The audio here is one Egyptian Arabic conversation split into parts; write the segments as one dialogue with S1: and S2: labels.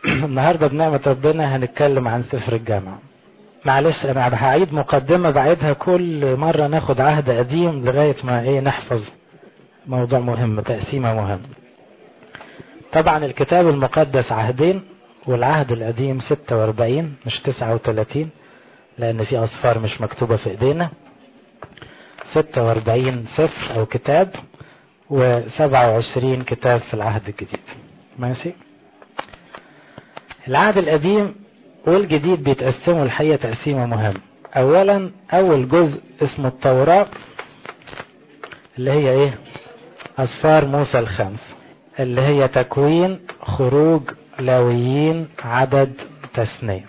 S1: النهاردة بنعمة ربنا هنتكلم عن سفر الجامعة معلش انا هعيد مقدمة بعيدها كل مرة ناخد عهد قديم لغاية ما ايه نحفظ موضوع مهم تقسيمة مهم طبعا الكتاب المقدس عهدين والعهد القديم 46 مش 39 لان في اصفار مش مكتوبة في ايدينا 46 سفر او كتاب و27 كتاب في العهد الجديد ماشي العهد القديم والجديد بيتقسموا الحقيقة تقسيمة مهمة اولا اول جزء اسمه التوراة اللي هي ايه اصفار موسى الخمس اللي هي تكوين خروج لاويين عدد تثنية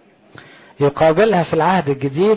S1: يقابلها في العهد الجديد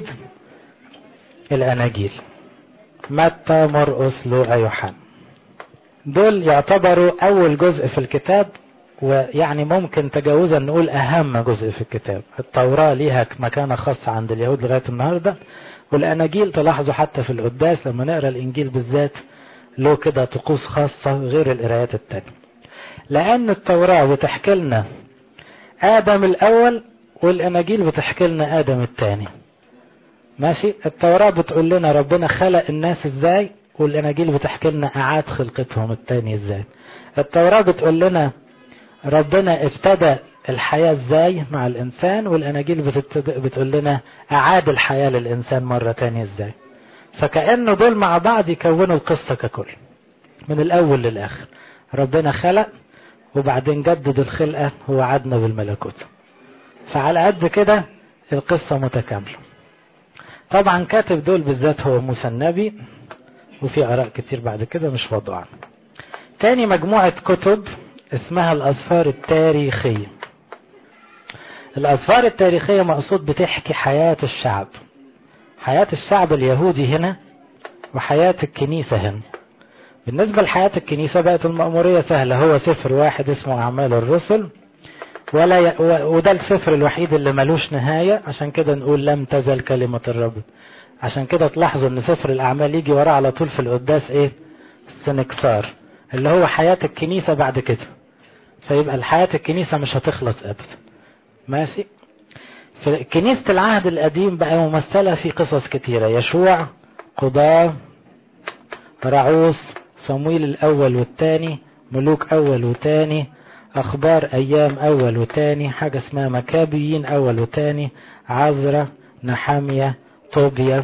S1: الاناجيل متى مرقس لوقا يوحنا دول يعتبروا اول جزء في الكتاب ويعني ممكن تجاوزا نقول اهم جزء في الكتاب التوراة ليها مكانة خاصة عند اليهود لغاية النهاردة والاناجيل تلاحظوا حتى في القداس لما نقرا الانجيل بالذات له كده طقوس خاصة غير القرايات التانية لان التوراة بتحكي لنا ادم الاول والاناجيل بتحكي لنا ادم الثاني ماشي التوراة بتقول لنا ربنا خلق الناس ازاي والاناجيل بتحكي لنا اعاد خلقتهم التاني ازاي التوراة بتقول لنا ربنا ابتدى الحياة ازاي مع الانسان والاناجيل بتقول لنا اعاد الحياة للانسان مرة تانية ازاي فكأنه دول مع بعض يكونوا القصة ككل من الاول للاخر ربنا خلق وبعدين جدد الخلقة ووعدنا بالملكوت فعلى قد كده القصة متكاملة طبعا كاتب دول بالذات هو موسى النبي وفي آراء كتير بعد كده مش موضوعنا تاني مجموعة كتب اسمها الأسفار التاريخية الأسفار التاريخية مقصود بتحكي حياة الشعب حياة الشعب اليهودي هنا وحياة الكنيسة هنا بالنسبة لحياة الكنيسة بقت المأمورية سهلة هو سفر واحد اسمه أعمال الرسل ولا ي... وده السفر الوحيد اللي ملوش نهاية عشان كده نقول لم تزل كلمة الرب عشان كده تلاحظوا ان سفر الأعمال يجي وراه على طول في القداس ايه السنكسار اللي هو حياة الكنيسة بعد كده فيبقى الحياة الكنيسة مش هتخلص أبدا ماشي في كنيسة العهد القديم بقى ممثلة في قصص كتيرة يشوع قضاة رعوس صمويل الأول والثاني ملوك أول وثاني أخبار أيام أول وثاني حاجة اسمها مكابيين أول وثاني عزرة نحامية طوبيا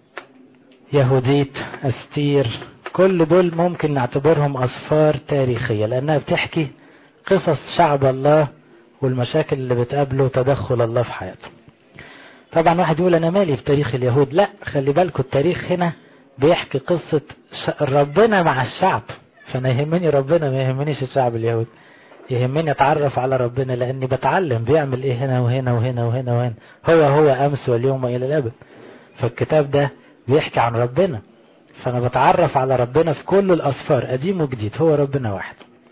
S1: يهوديت أستير كل دول ممكن نعتبرهم أسفار تاريخية لأنها بتحكي قصص شعب الله والمشاكل اللي بتقابله تدخل الله في حياته طبعا واحد يقول أنا مالي في تاريخ اليهود لا خلي بالكم التاريخ هنا بيحكي قصة ربنا مع الشعب فأنا يهمني ربنا ما يهمنيش الشعب اليهودي يهمني اتعرف على ربنا لاني بتعلم بيعمل ايه هنا وهنا وهنا وهنا وهنا هو هو امس واليوم الى الابد فالكتاب ده بيحكي عن ربنا فانا بتعرف على ربنا في كل الاسفار قديم وجديد هو ربنا واحد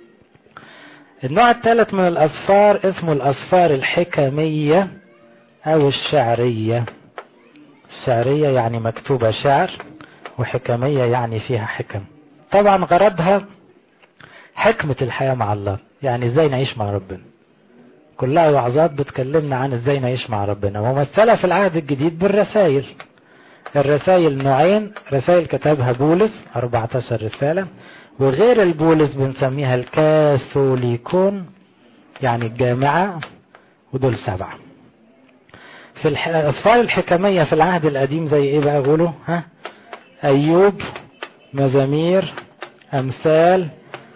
S1: النوع الثالث من الاسفار اسمه الاسفار الحكمية او الشعرية الشعرية يعني مكتوبة شعر وحكمية يعني فيها حكم طبعا غرضها حكمة الحياة مع الله يعني ازاي نعيش مع ربنا كلها وعظات بتكلمنا عن ازاي نعيش مع ربنا ومثلها في العهد الجديد بالرسائل الرسائل نوعين رسائل كتبها بولس 14 رسالة وغير البولس بنسميها الكاثوليكون يعني الجامعة ودول سبعة في الأسفار الحكمية في العهد القديم زي ايه بقى قولوا ها أيوب مزامير أمثال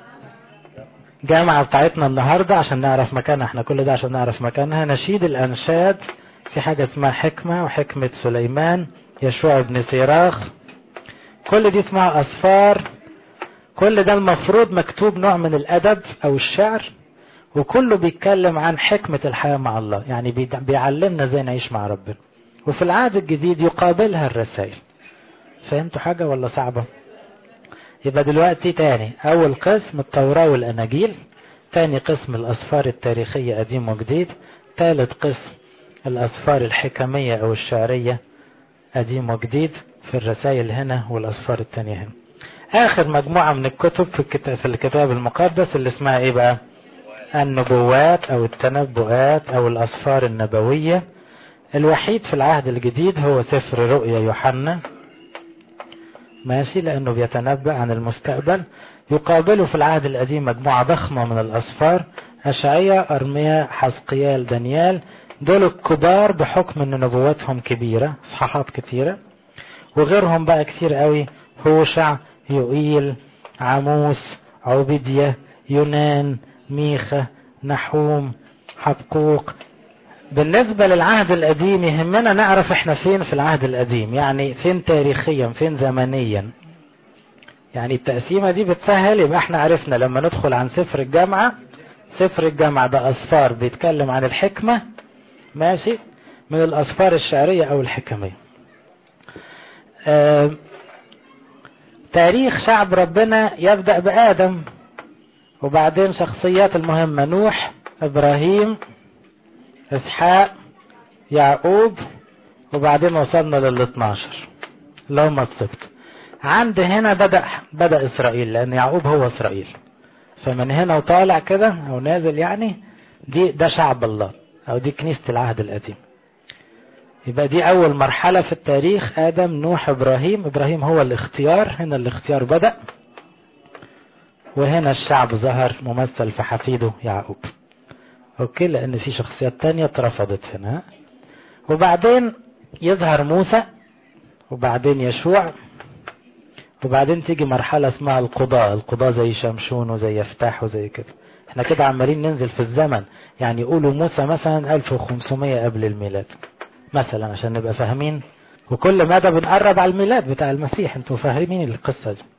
S1: جامعة بتاعتنا النهاردة عشان نعرف مكانها احنا كل ده عشان نعرف مكانها نشيد الأنشاد في حاجة اسمها حكمة وحكمة سليمان يشوع بن سيراخ كل دي اسمها أسفار كل ده المفروض مكتوب نوع من الأدب أو الشعر وكله بيتكلم عن حكمة الحياة مع الله يعني بيعلمنا ازاي نعيش مع ربنا وفي العهد الجديد يقابلها الرسائل فهمتوا حاجة ولا صعبة يبقى دلوقتي تاني أول قسم التوراة والأناجيل تاني قسم الأسفار التاريخية قديم وجديد تالت قسم الأسفار الحكمية أو الشعرية قديم وجديد في الرسائل هنا والأسفار التانية هنا آخر مجموعة من الكتب في الكتاب, في الكتاب المقدس اللي اسمها إيه بقى النبوات او التنبؤات او الاسفار النبوية الوحيد في العهد الجديد هو سفر رؤيا يوحنا ماشي لانه بيتنبأ عن المستقبل يقابله في العهد القديم مجموعة ضخمة من الاسفار اشعية ارميا حزقيال دانيال دول الكبار بحكم ان نبواتهم كبيرة اصحاحات كتيرة وغيرهم بقى كتير قوي هوشع يوئيل عاموس عبيدية يونان ميخا نحوم حبقوق بالنسبة للعهد القديم يهمنا نعرف احنا فين في العهد القديم يعني فين تاريخيا فين زمنيا يعني التقسيمة دي بتسهل يبقى احنا عرفنا لما ندخل عن سفر الجامعة سفر الجامعة ده أسفار بيتكلم عن الحكمة ماشي من الأسفار الشعرية أو الحكمية آه تاريخ شعب ربنا يبدأ بآدم وبعدين شخصيات المهمة نوح إبراهيم إسحاق يعقوب وبعدين وصلنا لل 12 اللي هم السبت عند هنا بدأ بدأ إسرائيل لأن يعقوب هو إسرائيل فمن هنا وطالع كده أو نازل يعني دي ده شعب الله أو دي كنيسة العهد القديم يبقى دي أول مرحلة في التاريخ آدم نوح إبراهيم إبراهيم هو الاختيار هنا الاختيار بدأ وهنا الشعب ظهر ممثل في حفيده يعقوب أوكي لأن في شخصيات تانية اترفضت هنا وبعدين يظهر موسى وبعدين يشوع وبعدين تيجي مرحلة اسمها القضاء القضاء زي شمشون وزي يفتاح وزي كده احنا كده عمالين ننزل في الزمن يعني يقولوا موسى مثلا 1500 قبل الميلاد مثلا عشان نبقى فاهمين وكل مدى بنقرب على الميلاد بتاع المسيح انتوا فاهمين القصة دي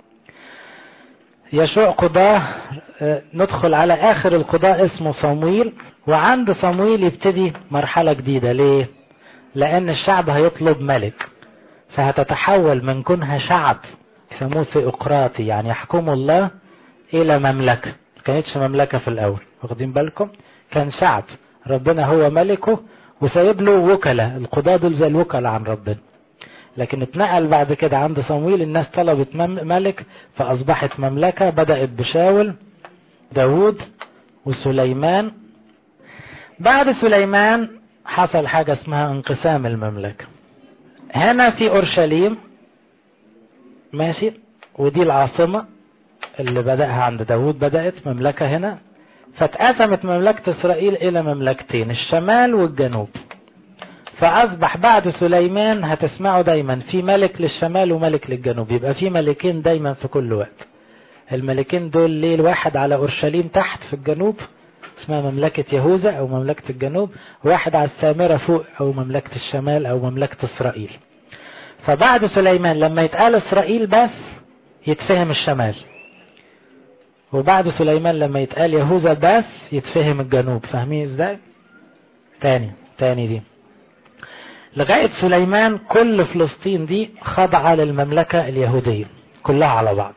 S1: يشوع قضاء ندخل على اخر القضاء اسمه صمويل وعند صمويل يبتدي مرحلة جديدة ليه لان الشعب هيطلب ملك فهتتحول من كونها شعب يسموه ثيوقراطي يعني يحكم الله الى مملكة كانتش مملكة في الاول واخدين بالكم كان شعب ربنا هو ملكه وسايب له وكلاء القضاة دول زي الوكلاء عن ربنا لكن اتنقل بعد كده عند صمويل الناس طلبت ملك فأصبحت مملكة بدأت بشاول داود وسليمان بعد سليمان حصل حاجة اسمها انقسام المملكة هنا في أورشليم ماشي ودي العاصمة اللي بدأها عند داود بدأت مملكة هنا فاتقسمت مملكة إسرائيل إلى مملكتين الشمال والجنوب فأصبح بعد سليمان هتسمعوا دايما في ملك للشمال وملك للجنوب يبقى في ملكين دايما في كل وقت الملكين دول ليه الواحد على أورشليم تحت في الجنوب اسمها مملكة يهوذا أو مملكة الجنوب واحد على السامرة فوق أو مملكة الشمال أو مملكة إسرائيل فبعد سليمان لما يتقال إسرائيل بس يتفهم الشمال وبعد سليمان لما يتقال يهوذا بس يتفهم الجنوب فاهمين ازاي تاني تاني دي لغاية سليمان كل فلسطين دي خاضعة للمملكة اليهودية كلها على بعض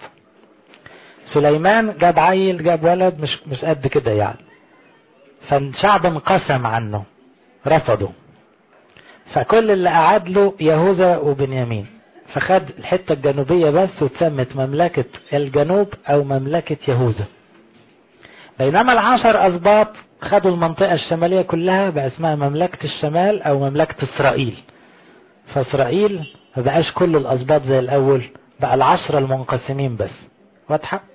S1: سليمان جاب عيل جاب ولد مش مش قد كده يعني فالشعب انقسم عنه رفضوا فكل اللي قعد له يهوذا وبنيامين فخد الحتة الجنوبية بس وتسمت مملكة الجنوب او مملكة يهوذا بينما العشر اسباط خدوا المنطقة الشمالية كلها بقى اسمها مملكة الشمال او مملكة اسرائيل فاسرائيل ما بقاش كل الاسباط زي الاول بقى العشرة المنقسمين بس واضحة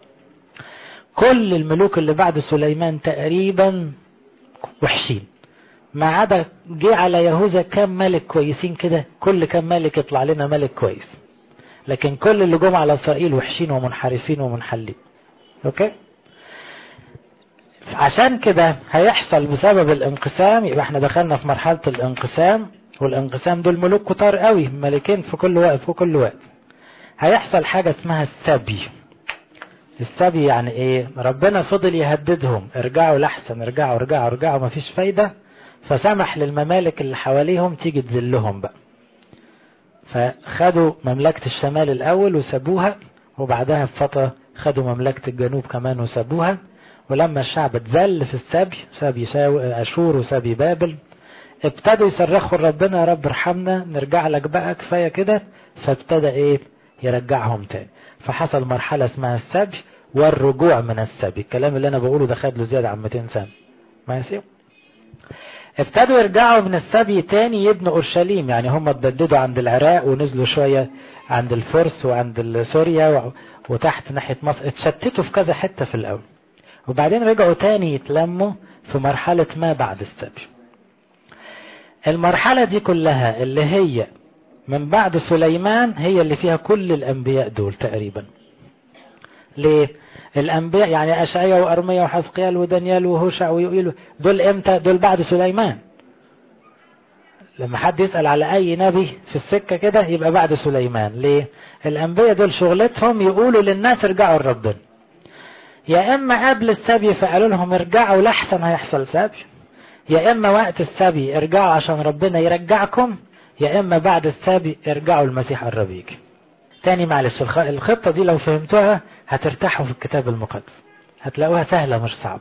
S1: كل الملوك اللي بعد سليمان تقريبا وحشين ما عدا جه على يهوذا كام ملك كويسين كده كل كام ملك يطلع لنا ملك كويس لكن كل اللي جم على اسرائيل وحشين ومنحرفين ومنحلين اوكي عشان كده هيحصل بسبب الانقسام يبقى احنا دخلنا في مرحلة الانقسام والانقسام دول ملوك كتار قوي ملكين في كل وقت في كل وقت هيحصل حاجة اسمها السبي السبي يعني ايه ربنا فضل يهددهم ارجعوا لحسن ارجعوا ارجعوا ارجعوا مفيش فايدة فسمح للممالك اللي حواليهم تيجي تذلهم بقى فخدوا مملكة الشمال الاول وسابوها وبعدها بفترة خدوا مملكة الجنوب كمان وسابوها ولما الشعب اتذل في السبي سبي اشور وسبي بابل ابتدوا يصرخوا لربنا يا رب ارحمنا نرجع لك بقى كفاية كده فابتدى ايه يرجعهم تاني فحصل مرحلة اسمها السبي والرجوع من السبي الكلام اللي انا بقوله ده خد له زيادة عن 200 سنة ماشي ابتدوا يرجعوا من السبي تاني يبنوا اورشليم يعني هم اتبددوا عند العراق ونزلوا شوية عند الفرس وعند سوريا وتحت ناحية مصر اتشتتوا في كذا حتة في الاول وبعدين رجعوا تاني يتلموا في مرحلة ما بعد السبي المرحلة دي كلها اللي هي من بعد سليمان هي اللي فيها كل الأنبياء دول تقريبا ليه الأنبياء يعني أشعيا وأرميا وحزقيال ودانيال وهوشع ويوئيل دول إمتى دول بعد سليمان لما حد يسأل على أي نبي في السكة كده يبقى بعد سليمان ليه الأنبياء دول شغلتهم يقولوا للناس ارجعوا لربنا يا إما قبل السبي فقالوا لهم ارجعوا لحسن هيحصل سبي يا إما وقت السبي ارجعوا عشان ربنا يرجعكم يا إما بعد السبي ارجعوا المسيح قرب يجي تاني معلش الخطة دي لو فهمتوها هترتاحوا في الكتاب المقدس هتلاقوها سهلة مش صعبة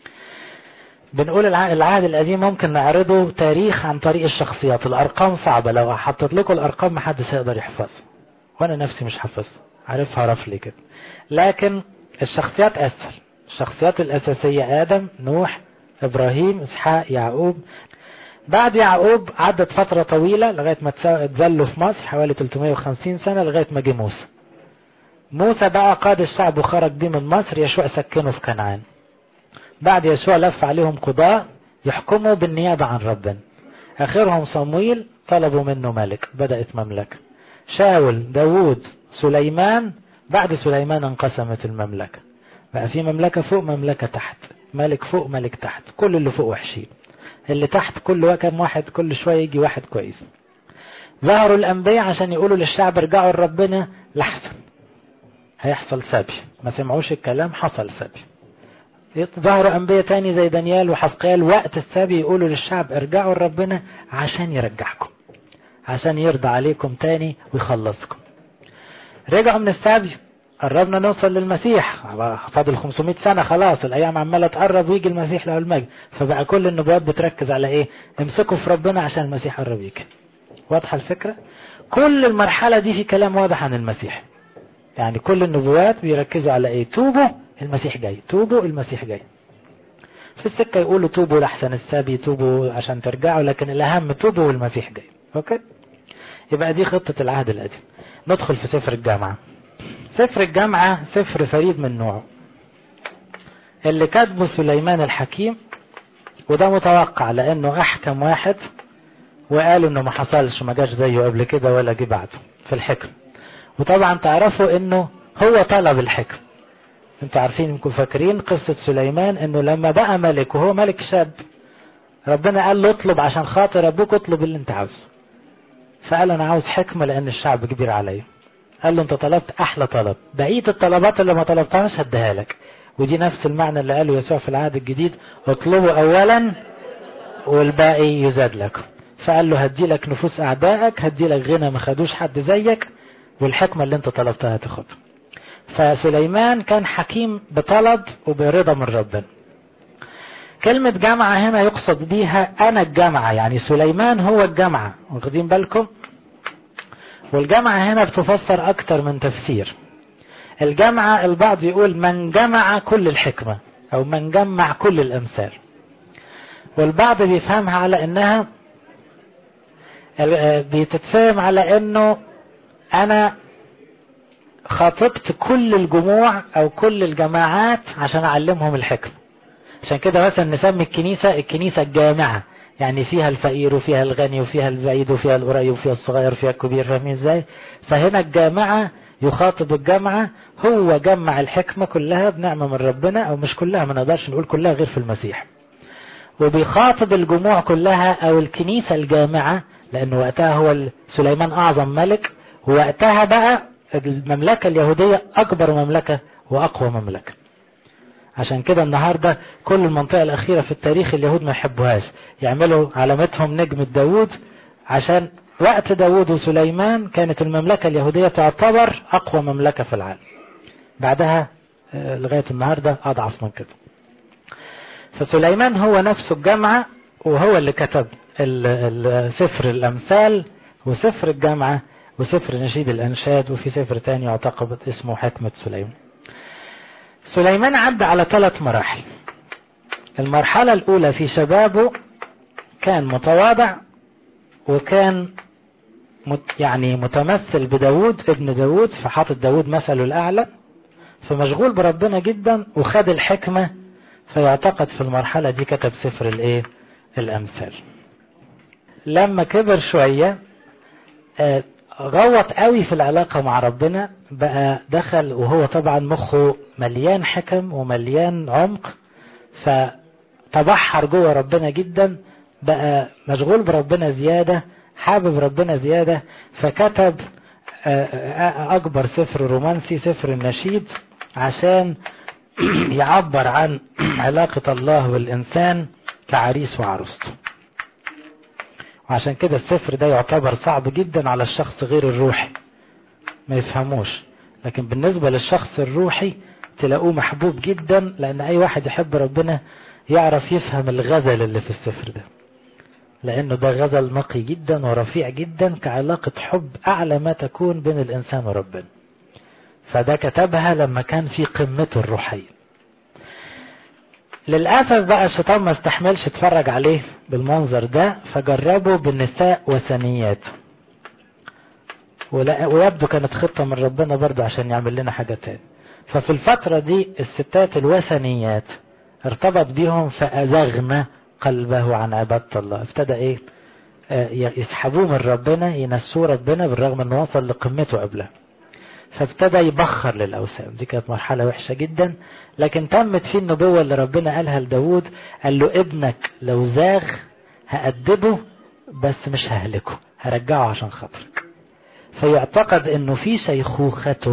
S1: بنقول العهد القديم ممكن نعرضه تاريخ عن طريق الشخصيات الأرقام صعبة لو حطيت لكم الأرقام محدش هيقدر يحفظها وأنا نفسي مش حافظها عارفها رفلي كده لكن الشخصيات أسهل الشخصيات الأساسية آدم نوح إبراهيم إسحاق يعقوب بعد يعقوب عدت فترة طويلة لغاية ما اتذلوا في مصر حوالي 350 سنة لغاية ما جه موسى موسى بقى قاد الشعب وخرج بيه من مصر يشوع سكنه في كنعان بعد يشوع لف عليهم قضاء يحكموا بالنيابة عن ربنا آخرهم صمويل طلبوا منه ملك بدأت مملكة شاول داوود سليمان بعد سليمان انقسمت المملكة بقى في مملكة فوق مملكة تحت ملك فوق ملك تحت كل اللي فوق وحشين اللي تحت كل كم واحد كل شوية يجي واحد كويس ظهروا الأنبياء عشان يقولوا للشعب ارجعوا لربنا لحسن هيحصل سبي ما سمعوش الكلام حصل سبي ظهروا أنبياء تاني زي دانيال وحزقيال وقت السبي يقولوا للشعب ارجعوا لربنا عشان يرجعكم عشان يرضى عليكم تاني ويخلصكم رجعوا من السبي قربنا نوصل للمسيح فاضل 500 سنة خلاص الأيام عمالة تقرب ويجي المسيح له المجد فبقى كل النبوات بتركز على إيه امسكوا في ربنا عشان المسيح قرب يجي واضحة الفكرة كل المرحلة دي في كلام واضح عن المسيح يعني كل النبوات بيركزوا على إيه توبوا المسيح جاي توبوا المسيح جاي في السكة يقولوا توبوا لحسن السبي توبوا عشان ترجعوا لكن الأهم توبوا والمسيح جاي أوكي يبقى دي خطة العهد القديم ندخل في سفر الجامعة سفر الجامعة سفر فريد من نوعه اللي كاتبه سليمان الحكيم وده متوقع لانه احكم واحد وقالوا انه ما حصلش ما جاش زيه قبل كده ولا جه بعده في الحكم وطبعا تعرفوا انه هو طلب الحكم انتوا عارفين يمكن فاكرين قصة سليمان انه لما بقى ملك وهو ملك شاب ربنا قال له اطلب عشان خاطر ابوك اطلب اللي انت عاوزه فقال انا عاوز حكمة لان الشعب كبير عليا قال له انت طلبت احلى طلب بقيه الطلبات اللي ما طلبتهاش هديها لك ودي نفس المعنى اللي قاله يسوع في العهد الجديد اطلبوا اولا والباقي يزاد لكم فقال له هدي لك نفوس اعدائك هدي لك غنى ما خدوش حد زيك والحكمه اللي انت طلبتها تاخدها فسليمان كان حكيم بطلب وبرضا من ربنا كلمة جامعة هنا يقصد بيها أنا الجامعة يعني سليمان هو الجامعة واخدين بالكم والجامعة هنا بتفسر أكتر من تفسير الجامعة البعض يقول من جمع كل الحكمة أو من جمع كل الأمثال والبعض بيفهمها على أنها بتتفهم على أنه أنا خاطبت كل الجموع أو كل الجماعات عشان أعلمهم الحكمة عشان كده مثلا نسمي الكنيسة الكنيسة الجامعة يعني فيها الفقير وفيها الغني وفيها البعيد وفيها القريب وفيها الصغير وفيها الكبير فاهمين ازاي فهنا الجامعة يخاطب الجامعة هو جمع الحكمة كلها بنعمة من ربنا او مش كلها ما نقدرش نقول كلها غير في المسيح وبيخاطب الجموع كلها او الكنيسة الجامعة لانه وقتها هو سليمان اعظم ملك ووقتها بقى المملكة اليهودية اكبر مملكة واقوى مملكة عشان كده النهاردة كل المنطقة الأخيرة في التاريخ اليهود ما يحبوهاش يعملوا علامتهم نجم داوود عشان وقت داوود وسليمان كانت المملكة اليهودية تعتبر أقوى مملكة في العالم بعدها لغاية النهاردة أضعف من كده فسليمان هو نفسه الجامعة وهو اللي كتب سفر الأمثال وسفر الجامعة وسفر نشيد الأنشاد وفي سفر تاني يعتقد اسمه حكمة سليمان سليمان عدى على ثلاث مراحل المرحلة الأولى في شبابه كان متواضع وكان مت يعني متمثل بداود ابن داود فحاطط داود مثله الأعلى فمشغول بربنا جدا وخد الحكمة فيعتقد في المرحلة دي كتب سفر الايه الأمثال لما كبر شوية غوط قوي في العلاقة مع ربنا بقى دخل وهو طبعا مخه مليان حكم ومليان عمق فتبحر جوه ربنا جدا بقى مشغول بربنا زيادة حابب ربنا زيادة فكتب أكبر سفر رومانسي سفر النشيد عشان يعبر عن علاقة الله والإنسان كعريس وعروسته وعشان كده السفر ده يعتبر صعب جدا على الشخص غير الروحي ما يفهموش لكن بالنسبة للشخص الروحي تلاقوه محبوب جدا لأن أي واحد يحب ربنا يعرف يفهم الغزل اللي في السفر ده لأنه ده غزل نقي جدا ورفيع جدا كعلاقة حب أعلى ما تكون بين الإنسان وربنا فده كتبها لما كان في قمته الروحية للأسف بقى الشيطان ما استحملش يتفرج عليه بالمنظر ده فجربه بالنساء وثنيات ويبدو كانت خطة من ربنا برضه عشان يعمل لنا حاجة تاني ففي الفترة دي الستات الوثنيات ارتبط بيهم فأزغنا قلبه عن عبادة الله ابتدى ايه آه يسحبوه من ربنا ينسوه ربنا بالرغم انه وصل لقمته قبلها فابتدى يبخر للأوثان دي كانت مرحلة وحشة جدا لكن تمت فيه النبوة اللي ربنا قالها لداود قال له ابنك لو زاغ هأدبه بس مش ههلكه هرجعه عشان خاطرك فيعتقد انه في شيخوخته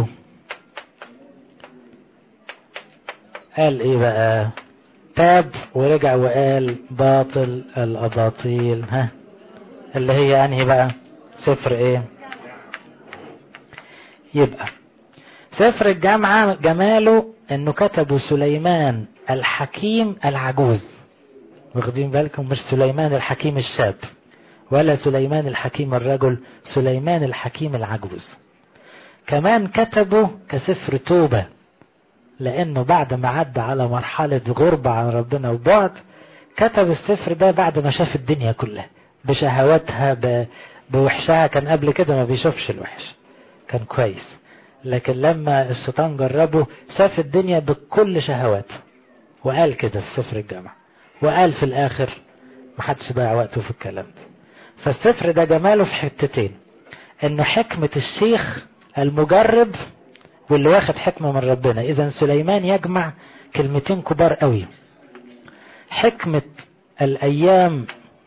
S1: قال ايه بقى تاب ورجع وقال باطل الاباطيل ها اللي هي انهي بقى سفر ايه يبقى سفر الجامعة جماله انه كتبه سليمان الحكيم العجوز واخدين بالكم مش سليمان الحكيم الشاب ولا سليمان الحكيم الرجل سليمان الحكيم العجوز كمان كتبه كسفر توبة لانه بعد ما عدى على مرحلة غربة عن ربنا وبعد كتب السفر ده بعد ما شاف الدنيا كلها بشهواتها بوحشها كان قبل كده ما بيشوفش الوحش كان كويس لكن لما الشيطان جربه شاف الدنيا بكل شهوات وقال كده في سفر الجامعة وقال في الاخر محدش ضيع وقته في الكلام ده فالسفر ده جماله في حتتين انه حكمة الشيخ المجرب واللي واخد حكمة من ربنا اذا سليمان يجمع كلمتين كبار قوي حكمة الايام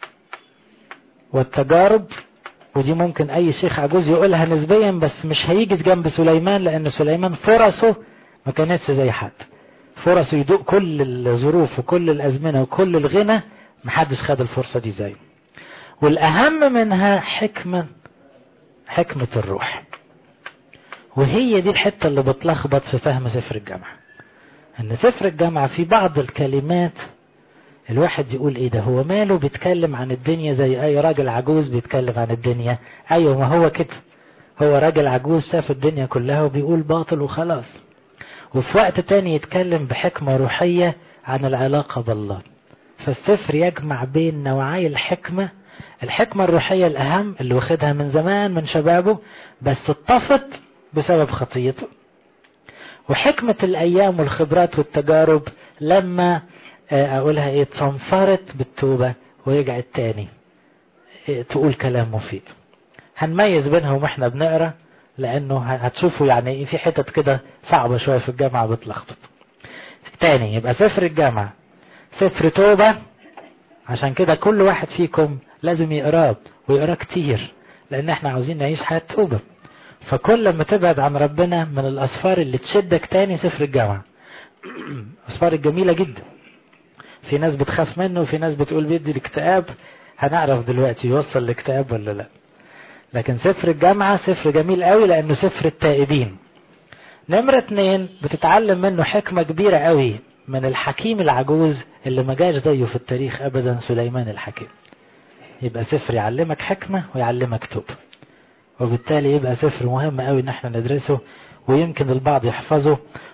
S1: والتجارب ودي ممكن اي شيخ عجوز يقولها نسبيا بس مش هيجي جنب سليمان لان سليمان فرصه ما كانتش زي حد فرصه يدوق كل الظروف وكل الازمنه وكل الغنى محدش خد الفرصه دي زيه والاهم منها حكمه حكمه الروح وهي دي الحته اللي بتلخبط في فهم سفر الجامعه ان سفر الجامعه في بعض الكلمات الواحد يقول ايه ده هو ماله بيتكلم عن الدنيا زي اي راجل عجوز بيتكلم عن الدنيا ايوه ما هو كده هو راجل عجوز شاف الدنيا كلها وبيقول باطل وخلاص وفي وقت تاني يتكلم بحكمة روحية عن العلاقة بالله فالسفر يجمع بين نوعي الحكمة الحكمة الروحية الأهم اللي واخدها من زمان من شبابه بس اتطفت بسبب خطيته وحكمة الأيام والخبرات والتجارب لما اقولها ايه تصنفرت بالتوبة ورجعت تاني إيه تقول كلام مفيد هنميز بينهم واحنا بنقرا لانه هتشوفوا يعني في حتت كده صعبة شوية في الجامعة بتلخبط تاني يبقى سفر الجامعة سفر توبة عشان كده كل واحد فيكم لازم يقراه ويقراه كتير لان احنا عاوزين نعيش حياة توبة فكل ما تبعد عن ربنا من الاسفار اللي تشدك تاني سفر الجامعة اسفار الجميلة جدا في ناس بتخاف منه وفي ناس بتقول بيدي الاكتئاب هنعرف دلوقتي يوصل الاكتئاب ولا لا لكن سفر الجامعة سفر جميل قوي لانه سفر التائبين نمرة اتنين بتتعلم منه حكمة كبيرة قوي من الحكيم العجوز اللي ما جاش زيه في التاريخ ابدا سليمان الحكيم يبقى سفر يعلمك حكمة ويعلمك توب وبالتالي يبقى سفر مهم قوي ان احنا ندرسه ويمكن البعض يحفظه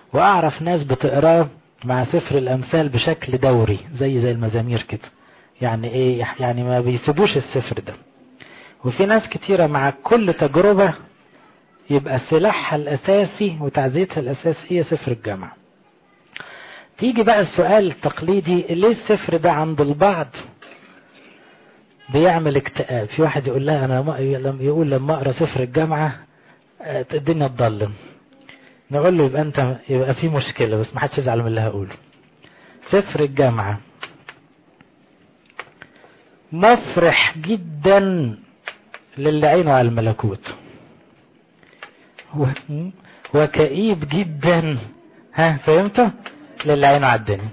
S1: واعرف ناس بتقراه مع سفر الامثال بشكل دوري زي زي المزامير كده يعني ايه يعني ما بيسيبوش السفر ده وفي ناس كتيرة مع كل تجربة يبقى سلاحها الاساسي وتعزيتها الاساسية سفر الجامعة تيجي بقى السؤال التقليدي ليه السفر ده عند البعض بيعمل اكتئاب في واحد يقول لها انا لما يقول لما اقرا سفر الجامعه الدنيا تضلم نقول له يبقى انت يبقى في مشكله بس ما حدش يزعل من اللي هقوله سفر الجامعه مفرح جدا للي عينه على الملكوت وكئيب جدا ها فهمتوا للي عينه على الدنيا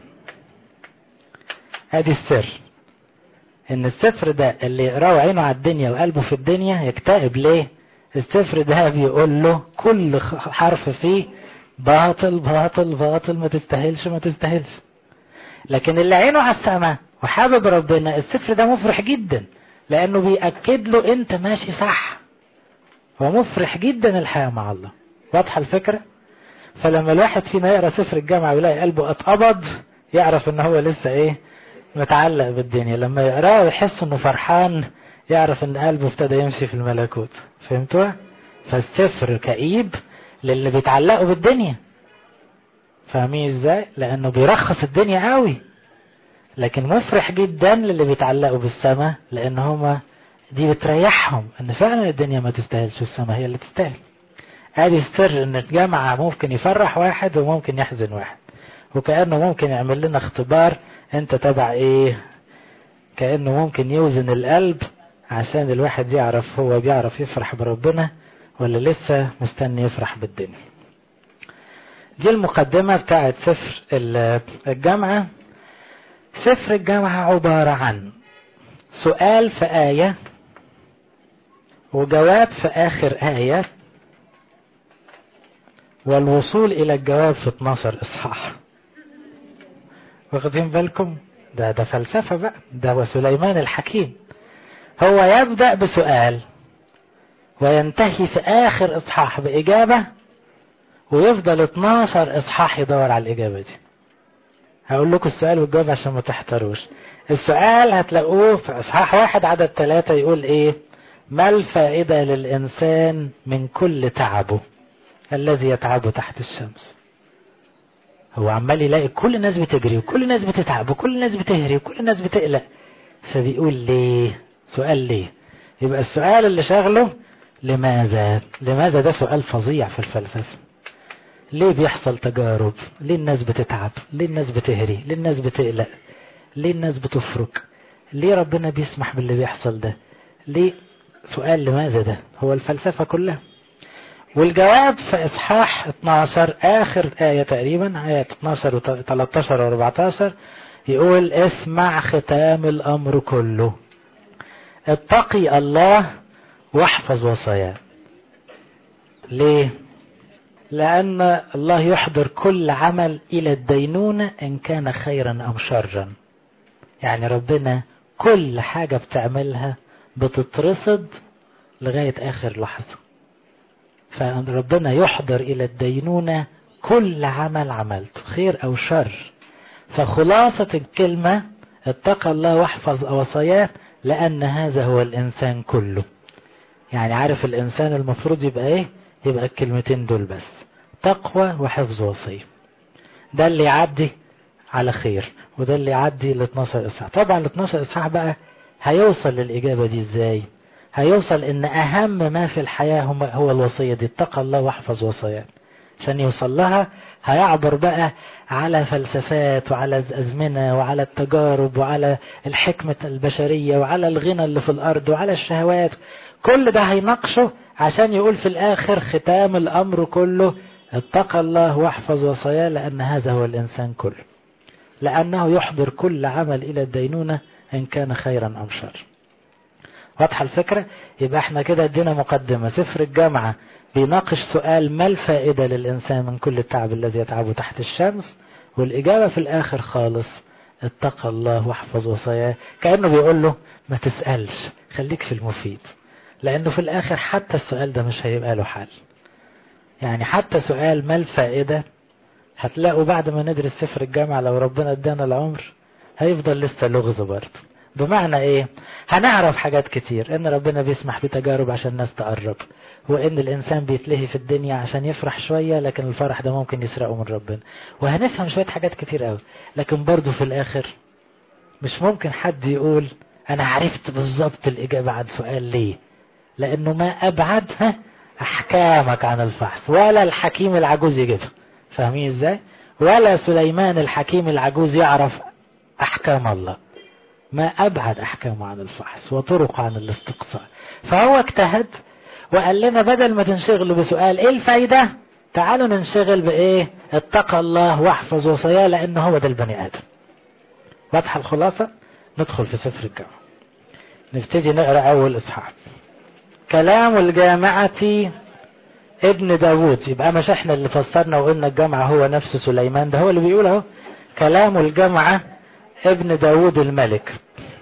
S1: ادي السر ان السفر ده اللي يقراه عينه على الدنيا وقلبه في الدنيا يكتئب ليه السفر ده بيقول له كل حرف فيه باطل باطل باطل ما تستاهلش ما تستاهلش لكن اللي عينه على السماء وحابب ربنا السفر ده مفرح جدا لانه بيأكد له انت ماشي صح هو مفرح جدا الحياة مع الله واضحة الفكرة فلما الواحد فينا يقرأ سفر الجامعة ويلاقي قلبه اتقبض يعرف ان هو لسه ايه متعلق بالدنيا لما يقراه ويحس انه فرحان يعرف ان قلبه ابتدى يمشي في الملكوت فهمتوا فالسفر كئيب للي بيتعلقوا بالدنيا فاهمين ازاي لانه بيرخص الدنيا قوي لكن مفرح جدا للي بيتعلقوا بالسماء لان هما دي بتريحهم ان فعلا الدنيا ما تستاهلش السماء هي اللي تستاهل ادي السر ان الجامعة ممكن يفرح واحد وممكن يحزن واحد وكأنه ممكن يعمل لنا اختبار انت تبع ايه كأنه ممكن يوزن القلب عشان الواحد يعرف هو بيعرف يفرح بربنا ولا لسه مستني يفرح بالدنيا دي المقدمة بتاعت سفر الجامعة سفر الجامعة عبارة عن سؤال في آية وجواب في آخر آية والوصول إلى الجواب في 12 إصحاح واخدين بالكم ده ده فلسفة بقى ده وسليمان الحكيم هو يبدأ بسؤال وينتهي في آخر إصحاح بإجابة ويفضل 12 إصحاح يدور على الإجابة دي هقول لكم السؤال والجواب عشان ما تحتروش السؤال هتلاقوه في إصحاح واحد عدد ثلاثة يقول إيه ما الفائدة للإنسان من كل تعبه الذي يتعبه تحت الشمس هو عمال يلاقي كل الناس بتجري وكل الناس بتتعب وكل الناس بتهري وكل الناس بتقلق فبيقول ليه سؤال ليه يبقى السؤال اللي شغله لماذا لماذا ده سؤال فظيع في الفلسفة ليه بيحصل تجارب ليه الناس بتتعب ليه الناس بتهري ليه الناس بتقلق ليه الناس بتفرك ليه ربنا بيسمح باللي بيحصل ده ليه سؤال لماذا ده هو الفلسفة كلها والجواب في إصحاح 12 آخر آية تقريبا آية 12 و 13 و 14 يقول اسمع ختام الأمر كله اتقي الله واحفظ وصاياه ليه لأن الله يحضر كل عمل إلى الدينونة إن كان خيرا أم شرا يعني ربنا كل حاجة بتعملها بتترصد لغاية آخر لحظة فربنا يحضر إلى الدينونة كل عمل عملته خير أو شر فخلاصة الكلمة اتقى الله واحفظ وصاياه لأن هذا هو الإنسان كله يعني عارف الإنسان المفروض يبقى إيه يبقى الكلمتين دول بس تقوى وحفظ وصية ده اللي يعدي على خير وده اللي يعدي ل 12 إصحاح طبعا ال 12 إصحاح بقى هيوصل للإجابة دي إزاي هيوصل ان اهم ما في الحياة هو الوصية دي اتقى الله واحفظ وصاياه عشان يوصل لها هيعبر بقى على فلسفات وعلى الأزمنة وعلى التجارب وعلى الحكمة البشرية وعلى الغنى اللي في الأرض وعلى الشهوات كل ده هيناقشه عشان يقول في الآخر ختام الأمر كله اتقى الله واحفظ وصاياه لأن هذا هو الإنسان كله لأنه يحضر كل عمل إلى الدينونة إن كان خيرا أم شر واضحة الفكرة يبقى احنا كده ادينا مقدمة سفر الجامعة بيناقش سؤال ما الفائدة للإنسان من كل التعب الذي يتعبه تحت الشمس والإجابة في الآخر خالص اتقى الله واحفظ وصاياه كأنه بيقول له ما تسألش خليك في المفيد لأنه في الآخر حتى السؤال ده مش هيبقى له حل يعني حتى سؤال ما الفائدة هتلاقوا بعد ما ندرس سفر الجامعة لو ربنا ادانا العمر هيفضل لسه لغز برضه بمعنى ايه هنعرف حاجات كتير ان ربنا بيسمح بتجارب عشان الناس تقرب وان الانسان بيتلهي في الدنيا عشان يفرح شوية لكن الفرح ده ممكن يسرقه من ربنا وهنفهم شوية حاجات كتير قوي لكن برضه في الاخر مش ممكن حد يقول انا عرفت بالظبط الاجابة عن سؤال ليه لانه ما ابعدها احكامك عن الفحص ولا الحكيم العجوز يجيبها فاهمين ازاي ولا سليمان الحكيم العجوز يعرف احكام الله ما ابعد احكامه عن الفحص وطرق عن الاستقصاء فهو اجتهد وقال لنا بدل ما تنشغلوا بسؤال ايه الفايدة تعالوا ننشغل بايه اتقى الله واحفظ وصاياه لانه هو ده البني ادم واضحة الخلاصة ندخل في سفر الجامعة نبتدي نقرأ اول اصحاح كلام الجامعة ابن داوود يبقى مش احنا اللي فسرنا وقلنا الجامعة هو نفس سليمان ده هو اللي بيقول اهو كلام الجامعة ابن داوود الملك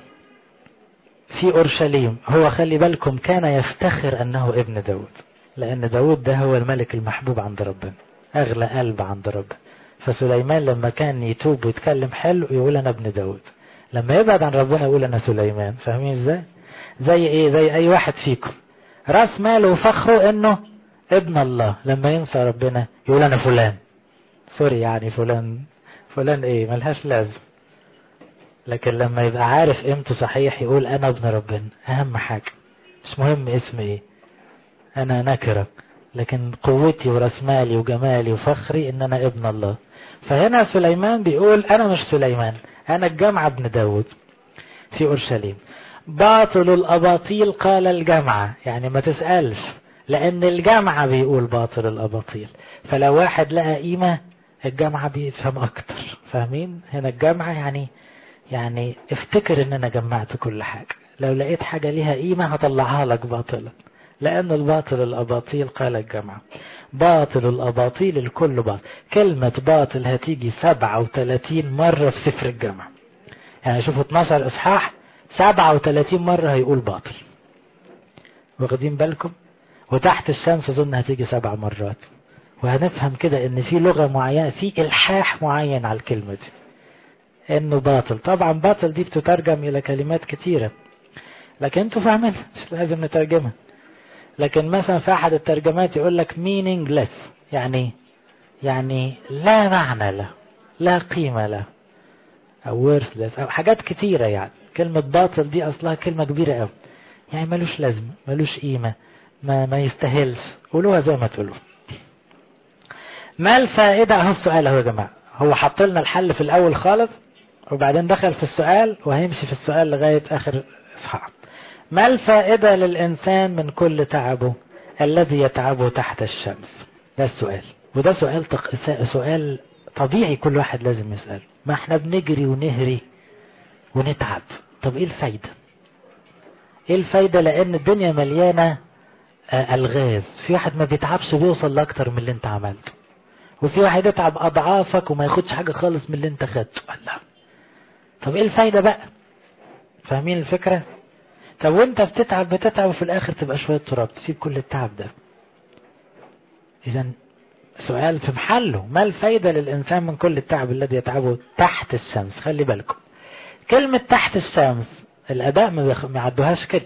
S1: في أورشليم هو خلي بالكم كان يفتخر أنه ابن داود لأن داود ده هو الملك المحبوب عند ربنا أغلى قلب عند ربنا فسليمان لما كان يتوب ويتكلم حلو يقول أنا ابن داود لما يبعد عن ربنا يقول أنا سليمان فاهمين إزاي زي إيه زي أي واحد فيكم راس ماله وفخره إنه ابن الله لما ينسى ربنا يقول أنا فلان سوري يعني فلان فلان إيه ملهاش لازم لكن لما يبقى عارف قيمته صحيح يقول انا ابن ربنا اهم حاجة مش مهم اسمي ايه انا نكرة لكن قوتي وراس مالي وجمالي وفخري ان انا ابن الله فهنا سليمان بيقول انا مش سليمان انا الجامعة ابن داود في اورشليم باطل الاباطيل قال الجامعة يعني ما تسألش لان الجامعة بيقول باطل الاباطيل فلو واحد لقى قيمة الجامعة بيفهم اكتر فاهمين هنا الجامعة يعني يعني افتكر ان انا جمعت كل حاجة لو لقيت حاجة ليها قيمة هطلعها لك باطلا لان الباطل الاباطيل قال الجماعة باطل الاباطيل الكل باطل كلمة باطل هتيجي 37 مرة في سفر الجامعة يعني شوفوا 12 اصحاح 37 مرة هيقول باطل واخدين بالكم وتحت الشمس اظن هتيجي سبع مرات وهنفهم كده ان في لغة معينة في الحاح معين على الكلمة دي انه باطل طبعا باطل دي بتترجم الى كلمات كتيرة لكن انتوا فاهمينها مش لازم نترجمها لكن مثلا في احد الترجمات يقول لك meaningless يعني يعني لا معنى له لا قيمة له او worthless او حاجات كتيرة يعني كلمة باطل دي اصلها كلمة كبيرة قوي يعني ملوش لازمة ملوش قيمة ما ما يستاهلش قولوها زي ما تقولوا ما الفائدة اهو السؤال اهو يا جماعة هو حط لنا الحل في الاول خالص وبعدين دخل في السؤال وهيمشي في السؤال لغاية آخر إصحاح ما الفائدة للإنسان من كل تعبه الذي يتعبه تحت الشمس ده السؤال وده سؤال تق... سؤال طبيعي كل واحد لازم يسأله ما احنا بنجري ونهري ونتعب طب ايه الفايدة ايه الفايدة لان الدنيا مليانة آه الغاز في واحد ما بيتعبش بيوصل لاكتر من اللي انت عملته وفي واحد يتعب اضعافك وما ياخدش حاجة خالص من اللي انت خدته الله طب ايه الفايدة بقى فاهمين الفكرة طب وانت بتتعب بتتعب وفي الاخر تبقى شوية تراب تسيب كل التعب ده اذا سؤال في محله ما الفايدة للإنسان من كل التعب الذي يتعبه تحت الشمس خلي بالكم كلمة تحت الشمس الأداء ما يعدوهاش كده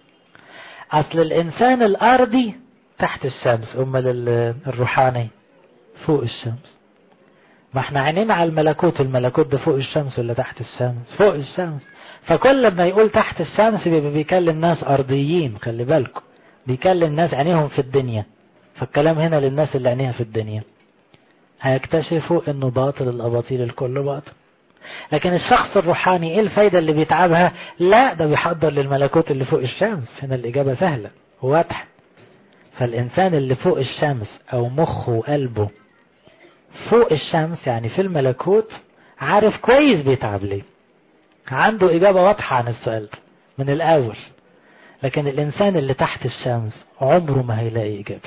S1: أصل الإنسان الأرضي تحت الشمس أمال الروحاني فوق الشمس ما احنا عينينا على الملكوت الملكوت ده فوق الشمس ولا تحت الشمس فوق الشمس فكل ما يقول تحت الشمس بيبقى بيكلم ناس أرضيين خلي بالكم بيكلم ناس عينيهم في الدنيا فالكلام هنا للناس اللي عينيها في الدنيا هيكتشفوا انه باطل الاباطيل الكل باطل لكن الشخص الروحاني ايه الفايدة اللي بيتعبها لا ده بيحضر للملكوت اللي فوق الشمس هنا الاجابة سهلة واضحة فالانسان اللي فوق الشمس او مخه وقلبه فوق الشمس يعني في الملكوت عارف كويس بيتعب ليه عنده اجابة واضحة عن السؤال ده من الاول لكن الانسان اللي تحت الشمس عمره ما هيلاقي اجابة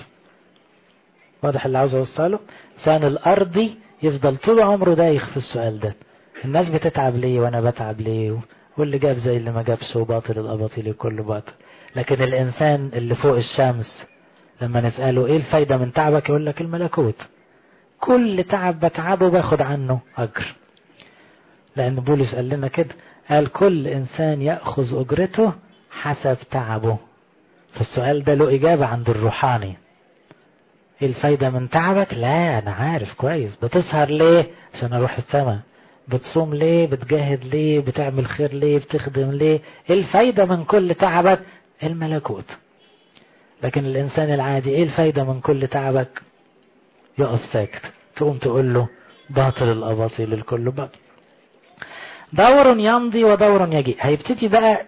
S1: واضح اللي عاوز اوصله الانسان الارضي يفضل طول عمره دايخ في السؤال ده الناس بتتعب ليه وانا بتعب ليه واللي جاب زي اللي ما جابش وباطل الاباطيل كله باطل لكن الانسان اللي فوق الشمس لما نسأله ايه الفايدة من تعبك يقول لك الملكوت كل تعب بتعبه باخد عنه أجر لأن بولس قال لنا كده قال كل إنسان يأخذ أجرته حسب تعبه فالسؤال ده له إجابة عند الروحاني ايه الفايدة من تعبك لا أنا عارف كويس بتسهر ليه عشان أروح السماء بتصوم ليه بتجاهد ليه بتعمل خير ليه بتخدم ليه ايه الفايدة من كل تعبك الملكوت لكن الإنسان العادي ايه الفايدة من كل تعبك يقف ساكت تقوم تقول له باطل الأباطيل الكل باطل دور يمضي ودور يجي هيبتدي بقى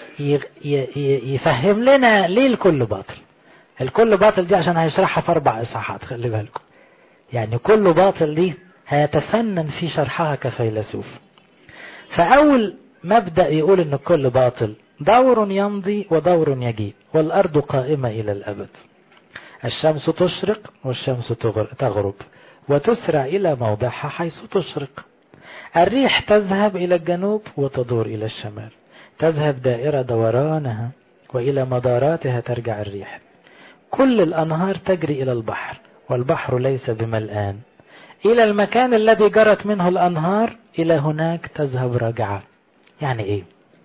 S1: يفهم لنا ليه الكل باطل الكل باطل دي عشان هيشرحها في أربع إصحاحات خلي بالكم يعني كل باطل دي هيتفنن في شرحها كفيلسوف فأول مبدأ يقول إن الكل باطل دور يمضي ودور يجي والأرض قائمة إلى الأبد الشمس تشرق والشمس تغرب وتسرع إلى موضعها حيث تشرق الريح تذهب إلى الجنوب وتدور إلى الشمال تذهب دائرة دورانها وإلى مداراتها ترجع الريح كل الأنهار تجري إلى البحر والبحر ليس بملآن إلى المكان الذي جرت منه الأنهار إلى هناك تذهب راجعة يعني إيه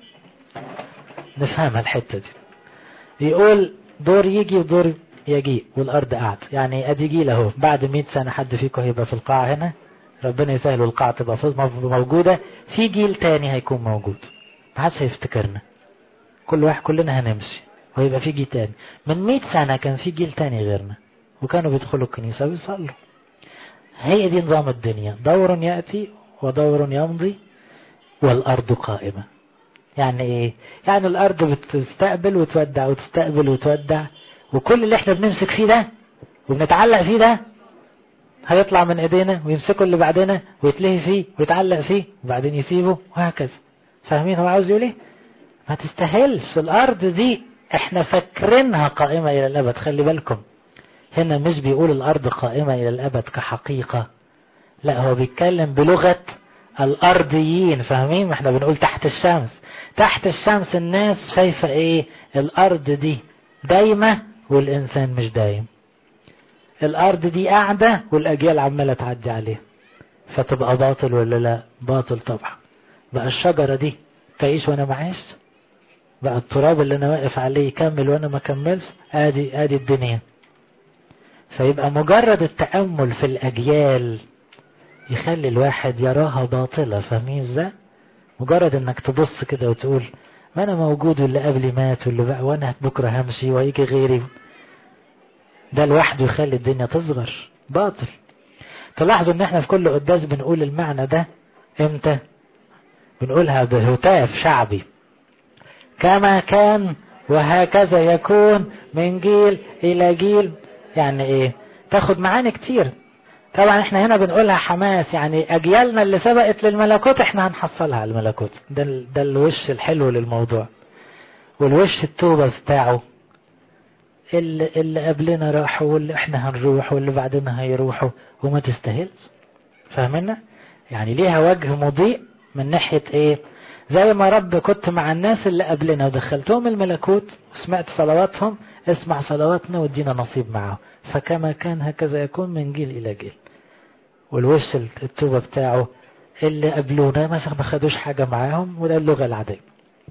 S1: نفهم الحتة دي يقول دور يجي ودور يجي والأرض قاعد يعني أدي جيل أهو بعد 100 سنة حد فيكم هيبقى في القاعة هنا ربنا يسهل القاعة تبقى موجودة في جيل تاني هيكون موجود ما حدش هيفتكرنا كل واحد كلنا هنمشي ويبقى في جيل تاني من 100 سنة كان في جيل تاني غيرنا وكانوا بيدخلوا الكنيسة ويصلوا هي دي نظام الدنيا دور يأتي ودور يمضي والأرض قائمة يعني ايه يعني الأرض بتستقبل وتودع وتستقبل وتودع وكل اللي احنا بنمسك فيه ده وبنتعلق فيه ده هيطلع من ايدينا ويمسكوا اللي بعدنا ويتلهي فيه ويتعلق فيه وبعدين يسيبه وهكذا فاهمين هو عاوز يقول ايه ما تستاهلش الارض دي احنا فاكرينها قائمة الى الابد خلي بالكم هنا مش بيقول الارض قائمة الى الابد كحقيقة لا هو بيتكلم بلغة الارضيين فاهمين ما احنا بنقول تحت الشمس تحت الشمس الناس شايفة ايه الارض دي دايمة والانسان مش دايم الارض دي قاعدة والاجيال عمالة تعدي عليها فتبقى باطل ولا لا باطل طبعا بقى الشجرة دي تعيش وانا معيش بقى التراب اللي انا واقف عليه يكمل وانا ما كملش ادي ادي الدنيا فيبقى مجرد التأمل في الأجيال يخلي الواحد يراها باطلة فاهمين ازاي؟ مجرد انك تبص كده وتقول ما انا موجود واللي قبلي مات واللي بقى وانا بكرة همشي ويجي غيري ده لوحده يخلي الدنيا تصغر باطل تلاحظوا ان احنا في كل قداس بنقول المعنى ده امتى بنقولها بهتاف شعبي كما كان وهكذا يكون من جيل الى جيل يعني ايه تاخد معاني كتير طبعا احنا هنا بنقولها حماس يعني اجيالنا اللي سبقت للملكوت احنا هنحصلها على الملكوت ده ده الوش الحلو للموضوع والوش التوبه بتاعه اللي, اللي قبلنا راحوا واللي احنا هنروح واللي بعدنا هيروحوا وما تستاهلش فاهمنا يعني ليها وجه مضيء من ناحية ايه زي ما رب كنت مع الناس اللي قبلنا ودخلتهم الملكوت وسمعت صلواتهم اسمع صلواتنا وادينا نصيب معه فكما كان هكذا يكون من جيل الى جيل والوش التوبة بتاعه اللي قبلونا مثلا ما خدوش حاجة معاهم وده اللغة العادية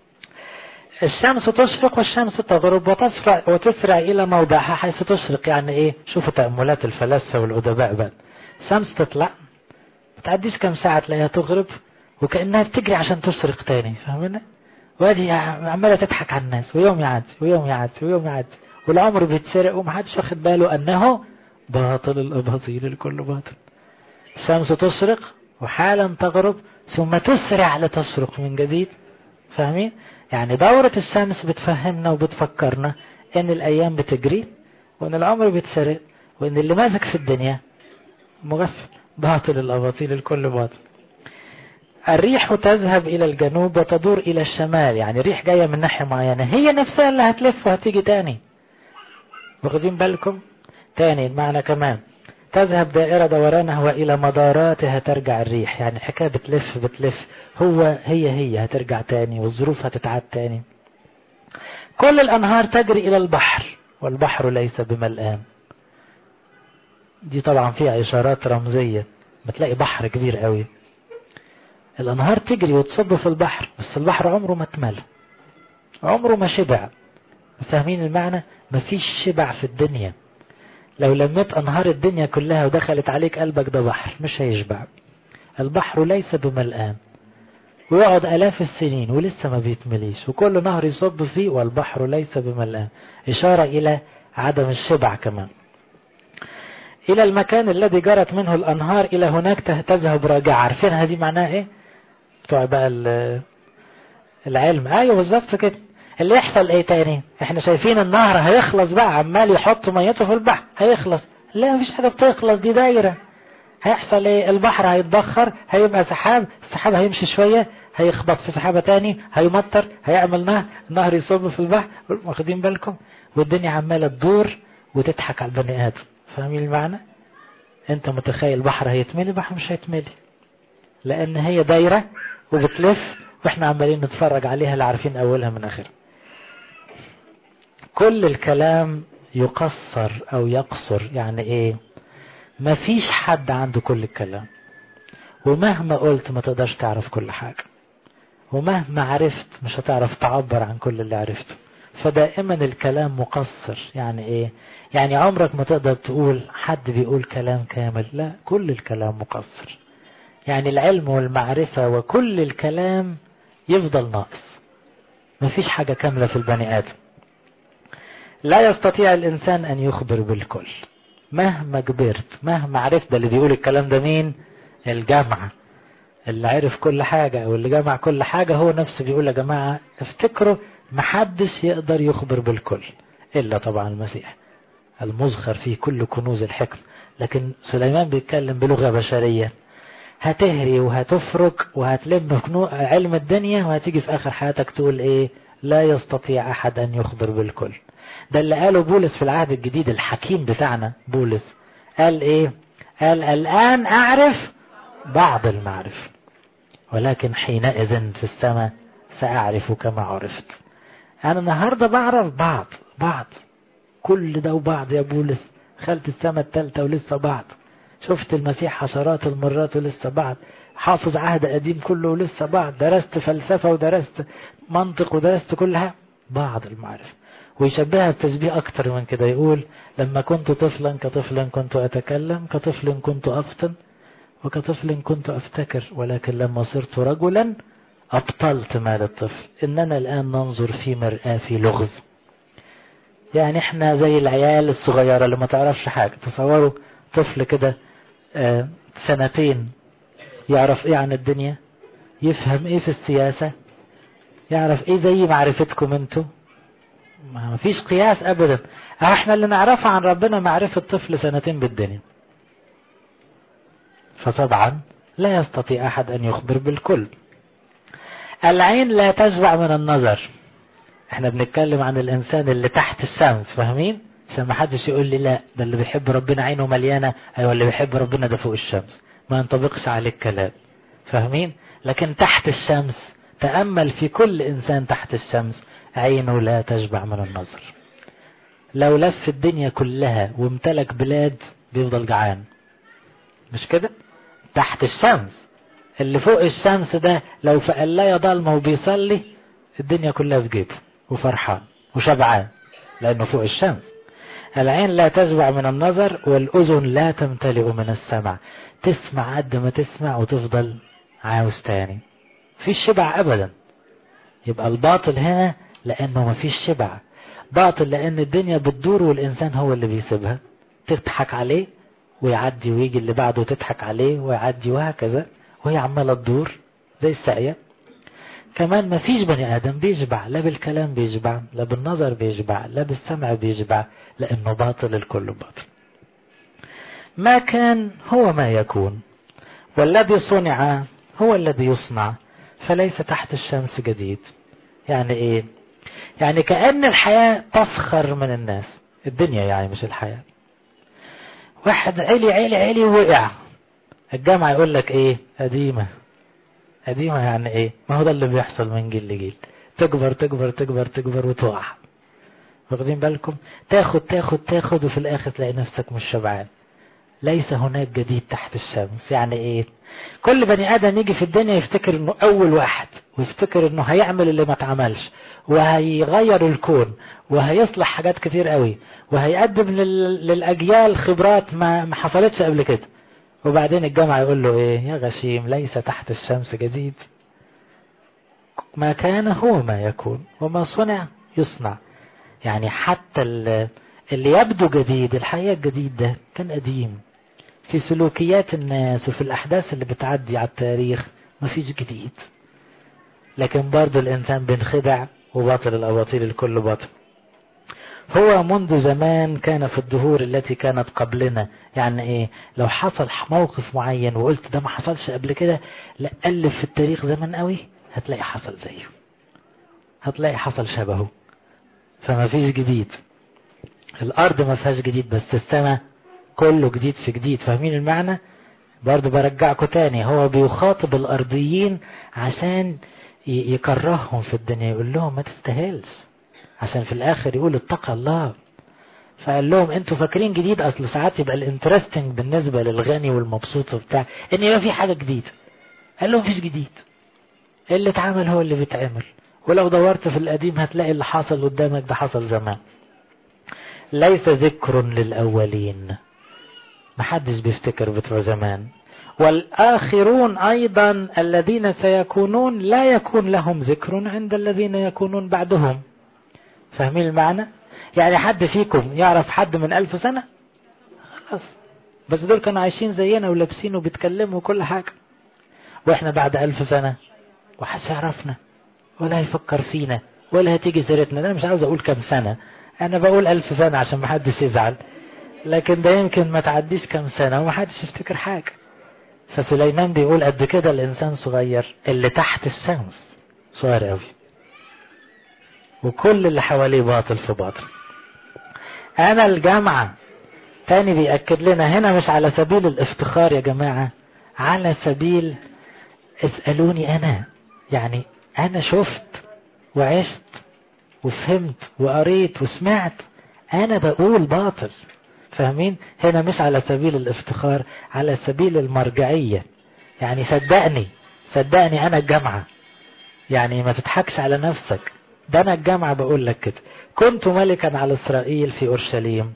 S1: الشمس تشرق والشمس تغرب وتسرع وتسرع إلى موضعها حيث تشرق يعني إيه شوفوا تأملات الفلاسفة والأدباء بقى الشمس تطلع ما تعديش كم ساعة تلاقيها تغرب وكأنها بتجري عشان تشرق تاني فاهمين وادي عمالة تضحك على الناس ويوم يعدي ويوم يعدي ويوم يعدي والعمر بيتسرق ومحدش واخد باله أنه باطل الأباطيل الكل باطل الشمس تشرق وحالا تغرب ثم تسرع لتشرق من جديد فاهمين يعني دورة الشمس بتفهمنا وبتفكرنا ان الايام بتجري وان العمر بيتسرق وان اللي ماسك في الدنيا مغفل باطل الاباطيل الكل باطل الريح تذهب الى الجنوب وتدور الى الشمال يعني ريح جاية من ناحية معينة هي نفسها اللي هتلف وهتيجي تاني واخدين بالكم تاني المعنى كمان تذهب دائرة دورانها وإلى مداراتها ترجع الريح يعني الحكاية بتلف بتلف هو هي هي هترجع تاني والظروف هتتعاد تاني كل الأنهار تجري إلى البحر والبحر ليس بملآن دي طبعا فيها إشارات رمزية بتلاقي بحر كبير قوي الأنهار تجري وتصب في البحر بس البحر عمره ما اتملى عمره ما شبع فاهمين المعنى مفيش شبع في الدنيا لو لميت أنهار الدنيا كلها ودخلت عليك قلبك ده بحر مش هيشبع البحر ليس بملآن ويقعد آلاف السنين ولسه ما بيتمليش وكل نهر يصب فيه والبحر ليس بملآن إشارة إلى عدم الشبع كمان إلى المكان الذي جرت منه الأنهار إلى هناك تذهب راجعة عارفين هذه معناها إيه؟ بتوع بقى العلم أيوه بالظبط كده اللي يحصل إيه تاني؟ إحنا شايفين النهر هيخلص بقى عمال يحط ميته في البحر هيخلص لا مفيش حاجة بتخلص دي دايرة هيحصل إيه؟ البحر هيتبخر هيبقى سحاب السحاب هيمشي شوية هيخبط في سحابة تاني هيمطر هيعمل نهر النهر يصب في البحر واخدين بالكم والدنيا عمالة تدور وتضحك على البني آدم فاهمين المعنى انت متخيل البحر هيتملي البحر مش هيتملي لان هي دايرة وبتلف واحنا عمالين نتفرج عليها لا عارفين اولها من اخرها كل الكلام يقصر او يقصر يعني ايه مفيش حد عنده كل الكلام ومهما قلت ما تقدرش تعرف كل حاجة ومهما عرفت مش هتعرف تعبر عن كل اللي عرفته فدائما الكلام مقصر يعني ايه يعني عمرك ما تقدر تقول حد بيقول كلام كامل لا كل الكلام مقصر يعني العلم والمعرفة وكل الكلام يفضل ناقص مفيش حاجة كاملة في البني آدم لا يستطيع الإنسان أن يخبر بالكل مهما كبرت مهما عرفت ده اللي بيقول الكلام ده مين الجامعة اللي عرف كل حاجة أو اللي جمع كل حاجة هو نفسه بيقول يا جماعة افتكروا محدش يقدر يخبر بالكل إلا طبعا المسيح المزخر فيه كل كنوز الحكم لكن سليمان بيتكلم بلغة بشرية هتهري وهتفرك وهتلم علم الدنيا وهتيجي في آخر حياتك تقول إيه لا يستطيع أحد أن يخبر بالكل ده اللي قاله بولس في العهد الجديد الحكيم بتاعنا بولس قال إيه قال الآن أعرف بعض المعرفة ولكن حينئذ في السماء سأعرف كما عرفت أنا النهاردة بعرف بعض بعض كل ده وبعض يا بولس خلت السماء التالتة ولسه بعض شفت المسيح عشرات المرات ولسه بعض حافظ عهد قديم كله ولسه بعض درست فلسفة ودرست منطق ودرست كلها بعض المعرفة ويشبهها بتشبيه أكتر من كده يقول لما كنت طفلا كطفلا كنت أتكلم كطفل كنت أفطن وكطفل كنت أفتكر ولكن لما صرت رجلا أبطلت مال الطفل إننا الآن ننظر في مرآة في لغز يعني احنا زي العيال الصغيرة اللي ما تعرفش حاجة تصوروا طفل كده آه سنتين يعرف ايه عن الدنيا يفهم ايه في السياسة يعرف ايه زي معرفتكم انتوا ما فيش قياس ابدا احنا اللي نعرفه عن ربنا معرفة طفل سنتين بالدنيا فطبعا لا يستطيع احد ان يخبر بالكل العين لا تشبع من النظر احنا بنتكلم عن الانسان اللي تحت الشمس فاهمين عشان ما حدش يقول لي لا ده اللي بيحب ربنا عينه مليانه ايوه اللي بيحب ربنا ده فوق الشمس ما ينطبقش عليه الكلام فاهمين لكن تحت الشمس تامل في كل انسان تحت الشمس عينه لا تشبع من النظر لو لف الدنيا كلها وامتلك بلاد بيفضل جعان مش كده تحت الشمس اللي فوق الشمس ده لو في قلاية ضلمة وبيصلي الدنيا كلها في جيبه وفرحان وشبعان لأنه فوق الشمس العين لا تشبع من النظر والأذن لا تمتلئ من السمع تسمع قد ما تسمع وتفضل عاوز تاني فيش شبع أبدا يبقى الباطل هنا لأنه ما فيش شبع باطل لأن الدنيا بتدور والإنسان هو اللي بيسيبها تضحك عليه ويعدي ويجي اللي بعده تضحك عليه ويعدي وهكذا وهي عمالة تدور زي الساقية كمان ما فيش بني آدم بيشبع لا بالكلام بيشبع لا بالنظر بيشبع لا بالسمع بيشبع لأنه باطل الكل باطل ما كان هو ما يكون والذي صنع هو الذي يصنع فليس تحت الشمس جديد يعني ايه يعني كأن الحياة تسخر من الناس الدنيا يعني مش الحياة واحد علي علي علي وقع الجامعة يقول لك ايه قديمة قديمة يعني ايه ما هو ده اللي بيحصل من جيل لجيل تكبر تكبر تكبر تكبر وتقع واخدين بالكم تاخد تاخد تاخد وفي الاخر تلاقي نفسك مش شبعان ليس هناك جديد تحت الشمس يعني ايه كل بني ادم يجي في الدنيا يفتكر انه اول واحد ويفتكر انه هيعمل اللي ما اتعملش وهيغير الكون وهيصلح حاجات كتير قوي وهيقدم لل... للاجيال خبرات ما... ما حصلتش قبل كده وبعدين الجامعة يقول له ايه يا غشيم ليس تحت الشمس جديد ما كان هو ما يكون وما صنع يصنع يعني حتى اللي يبدو جديد الحقيقة الجديد ده كان قديم في سلوكيات الناس وفي الأحداث اللي بتعدي على التاريخ مفيش جديد لكن برضه الإنسان بينخدع وباطل الأباطيل الكل باطل هو منذ زمان كان في الدهور التي كانت قبلنا يعني ايه لو حصل موقف معين وقلت ده ما حصلش قبل كده لا ألف في التاريخ زمان قوي هتلاقي حصل زيه هتلاقي حصل شبهه فما فيش جديد الأرض ما فيهاش جديد بس السماء كله جديد في جديد فاهمين المعنى برضو برجعكم تاني هو بيخاطب الأرضيين عشان يكرههم في الدنيا يقول لهم ما تستاهلش عشان في الآخر يقول اتقى الله فقال لهم انتوا فاكرين جديد اصل ساعات يبقى الانترستنج بالنسبة للغني والمبسوط وبتاع ان يبقى في حاجة جديدة قال لهم مفيش جديد اللي اتعمل هو اللي بيتعمل ولو دورت في القديم هتلاقي اللي حصل قدامك ده حصل زمان ليس ذكر للأولين محدش بيفتكر بتوع زمان والآخرون أيضا الذين سيكونون لا يكون لهم ذكر عند الذين يكونون بعدهم فاهمين المعنى يعني حد فيكم يعرف حد من ألف سنة خلاص بس دول كانوا عايشين زينا ولابسين وبيتكلموا وكل حاجة واحنا بعد ألف سنة وحش يعرفنا ولا هيفكر فينا ولا هتيجي سيرتنا انا مش عاوز اقول كم سنة انا بقول ألف سنة عشان محدش يزعل لكن ده يمكن ما تعديش كم سنة ومحدش يفتكر حاجة فسليمان بيقول قد كده الانسان صغير اللي تحت الشمس صغير قوي وكل اللي حواليه باطل في باطل انا الجامعة تاني بيأكد لنا هنا مش على سبيل الافتخار يا جماعة على سبيل اسألوني انا يعني انا شفت وعشت وفهمت وقريت وسمعت انا بقول باطل فاهمين هنا مش على سبيل الافتخار على سبيل المرجعية يعني صدقني صدقني انا الجامعة يعني ما تضحكش على نفسك ده انا الجامعة بقول لك كده كنت ملكا على اسرائيل في اورشليم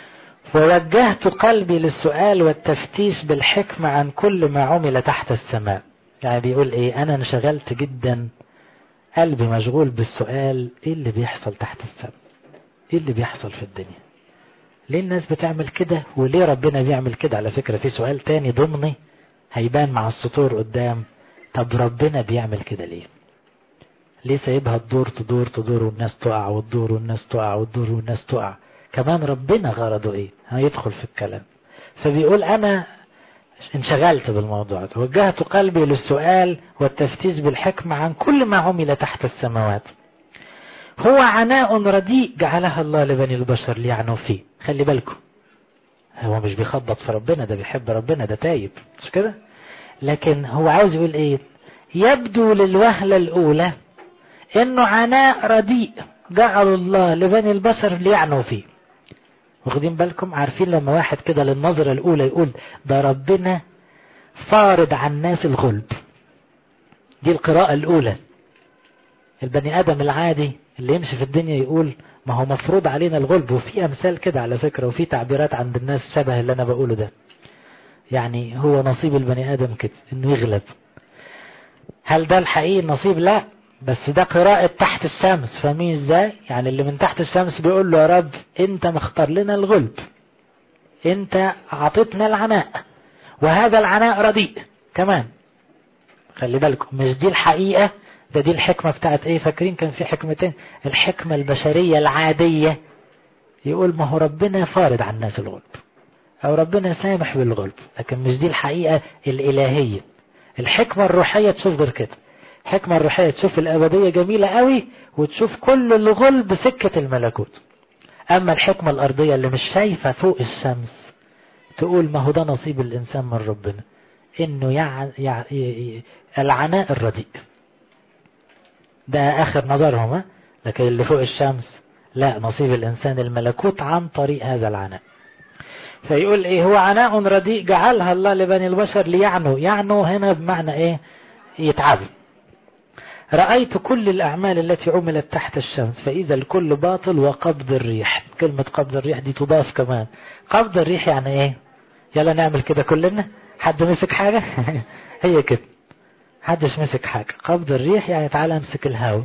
S1: ووجهت قلبي للسؤال والتفتيش بالحكمة عن كل ما عمل تحت السماء يعني بيقول ايه انا انشغلت جدا قلبي مشغول بالسؤال ايه اللي بيحصل تحت السماء ايه اللي بيحصل في الدنيا ليه الناس بتعمل كده وليه ربنا بيعمل كده على فكرة في سؤال تاني ضمني هيبان مع السطور قدام طب ربنا بيعمل كده ليه ليه سايبها تدور تدور تدور والناس تقع وتدور والناس تقع وتدور والناس تقع كمان ربنا غرضه ايه هيدخل في الكلام فبيقول انا انشغلت بالموضوع ده وجهت قلبي للسؤال والتفتيش بالحكمة عن كل ما عمل تحت السماوات هو عناء رديء جعلها الله لبني البشر ليعنوا فيه خلي بالكم هو مش بيخبط في ربنا ده بيحب ربنا ده تايب مش كده لكن هو عاوز يقول ايه يبدو للوهلة الاولى انه عناء رديء جعل الله لبني البشر ليعنوا فيه واخدين بالكم عارفين لما واحد كده للنظرة الاولى يقول ده ربنا فارض عن الناس الغلب دي القراءة الاولى البني ادم العادي اللي يمشي في الدنيا يقول ما هو مفروض علينا الغلب وفي امثال كده على فكرة وفي تعبيرات عند الناس شبه اللي انا بقوله ده يعني هو نصيب البني ادم كده انه يغلب هل ده الحقيقي النصيب لا بس ده قراءة تحت الشمس فاهمين ازاي يعني اللي من تحت الشمس بيقول له يا رب انت مختار لنا الغلب انت عطيتنا العناء وهذا العناء رديء كمان خلي بالكم مش دي الحقيقة ده دي الحكمة بتاعت ايه فاكرين كان في حكمتين الحكمة البشرية العادية يقول ما هو ربنا فارض على الناس الغلب او ربنا سامح بالغلب لكن مش دي الحقيقة الالهية الحكمة الروحية تشوف غير كده الحكمة الروحية تشوف الأبدية جميلة قوي وتشوف كل الغلب سكة الملكوت أما الحكمة الأرضية اللي مش شايفة فوق الشمس تقول ما هو ده نصيب الإنسان من ربنا إنه يع... يع... ي... العناء الرديء ده آخر نظرهم ها؟ لكن اللي فوق الشمس لا نصيب الإنسان الملكوت عن طريق هذا العناء فيقول ايه هو عناء رديء جعلها الله لبني البشر ليعنوا يعنوا هنا بمعنى ايه يتعبوا رأيت كل الأعمال التي عملت تحت الشمس فإذا الكل باطل وقبض الريح كلمة قبض الريح دي تضاف كمان قبض الريح يعني ايه يلا نعمل كده كلنا حد مسك حاجة هي كده حدش مسك حاجة قبض الريح يعني تعالى امسك الهواء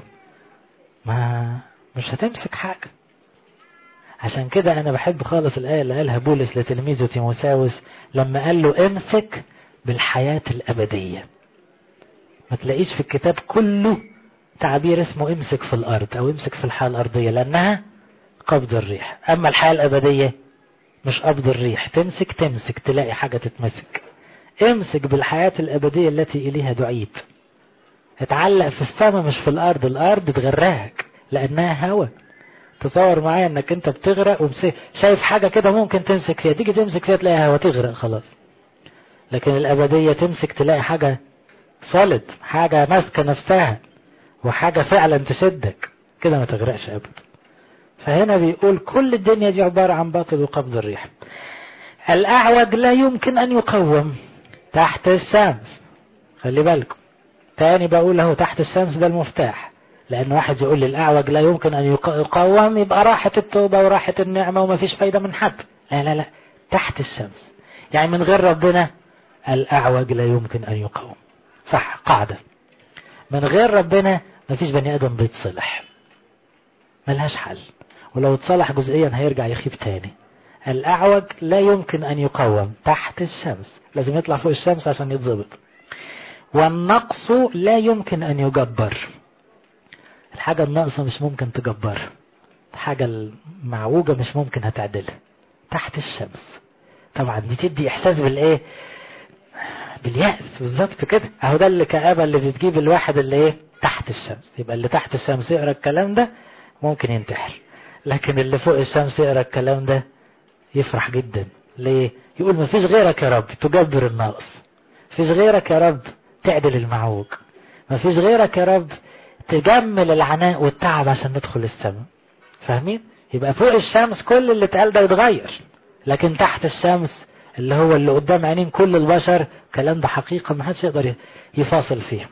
S1: ما مش هتمسك حاجة عشان كده انا بحب خالص الآية اللي قالها بولس لتلميذه تيموساوس لما قال له امسك بالحياة الأبدية ما تلاقيش في الكتاب كله تعبير اسمه امسك في الأرض أو امسك في الحياة الأرضية لأنها قبض الريح أما الحياة الأبدية مش قبض الريح تمسك تمسك تلاقي حاجة تتمسك امسك بالحياة الأبدية التي إليها دعيت اتعلق في السماء مش في الأرض الأرض تغرقك لأنها هوا تصور معايا انك انت بتغرق ومسك شايف حاجة كده ممكن تمسك فيها تيجي تمسك فيها تلاقيها هوا تغرق خلاص لكن الأبدية تمسك تلاقي حاجة صلد حاجة ماسكة نفسها وحاجة فعلا تشدك كده ما تغرقش أبدا فهنا بيقول كل الدنيا دي عبارة عن باطل وقبض الريح الأعوج لا يمكن أن يقوم تحت الشمس خلي بالكم تاني بقول له تحت الشمس ده المفتاح لأن واحد يقول لي الأعوج لا يمكن أن يقوم يبقى راحة التوبة وراحة النعمة وما فيش فايدة من حد لا لا لا تحت الشمس يعني من غير ربنا الأعوج لا يمكن أن يقوم صح قاعدة من غير ربنا ما فيش بني آدم بيتصلح ملهاش حل ولو اتصلح جزئيا هيرجع يخيب تاني الأعوج لا يمكن أن يقوم تحت الشمس لازم يطلع فوق الشمس عشان يتظبط والنقص لا يمكن أن يجبر الحاجة الناقصة مش ممكن تجبر الحاجة المعوجة مش ممكن هتعدلها تحت الشمس طبعا دي تدي إحساس بالإيه باليأس بالظبط كده اهو ده اللي كآبة اللي بتجيب الواحد اللي ايه تحت الشمس يبقى اللي تحت الشمس يقرا الكلام ده ممكن ينتحر لكن اللي فوق الشمس يقرا الكلام ده يفرح جدا ليه يقول مفيش غيرك يا رب تجبر الناقص مفيش غيرك يا رب تعدل المعوج مفيش غيرك يا رب تجمل العناء والتعب عشان ندخل السماء فاهمين يبقى فوق الشمس كل اللي اتقال ده يتغير لكن تحت الشمس اللي هو اللي قدام عينين كل البشر الكلام ده حقيقة ما حدش يقدر يفاصل فيه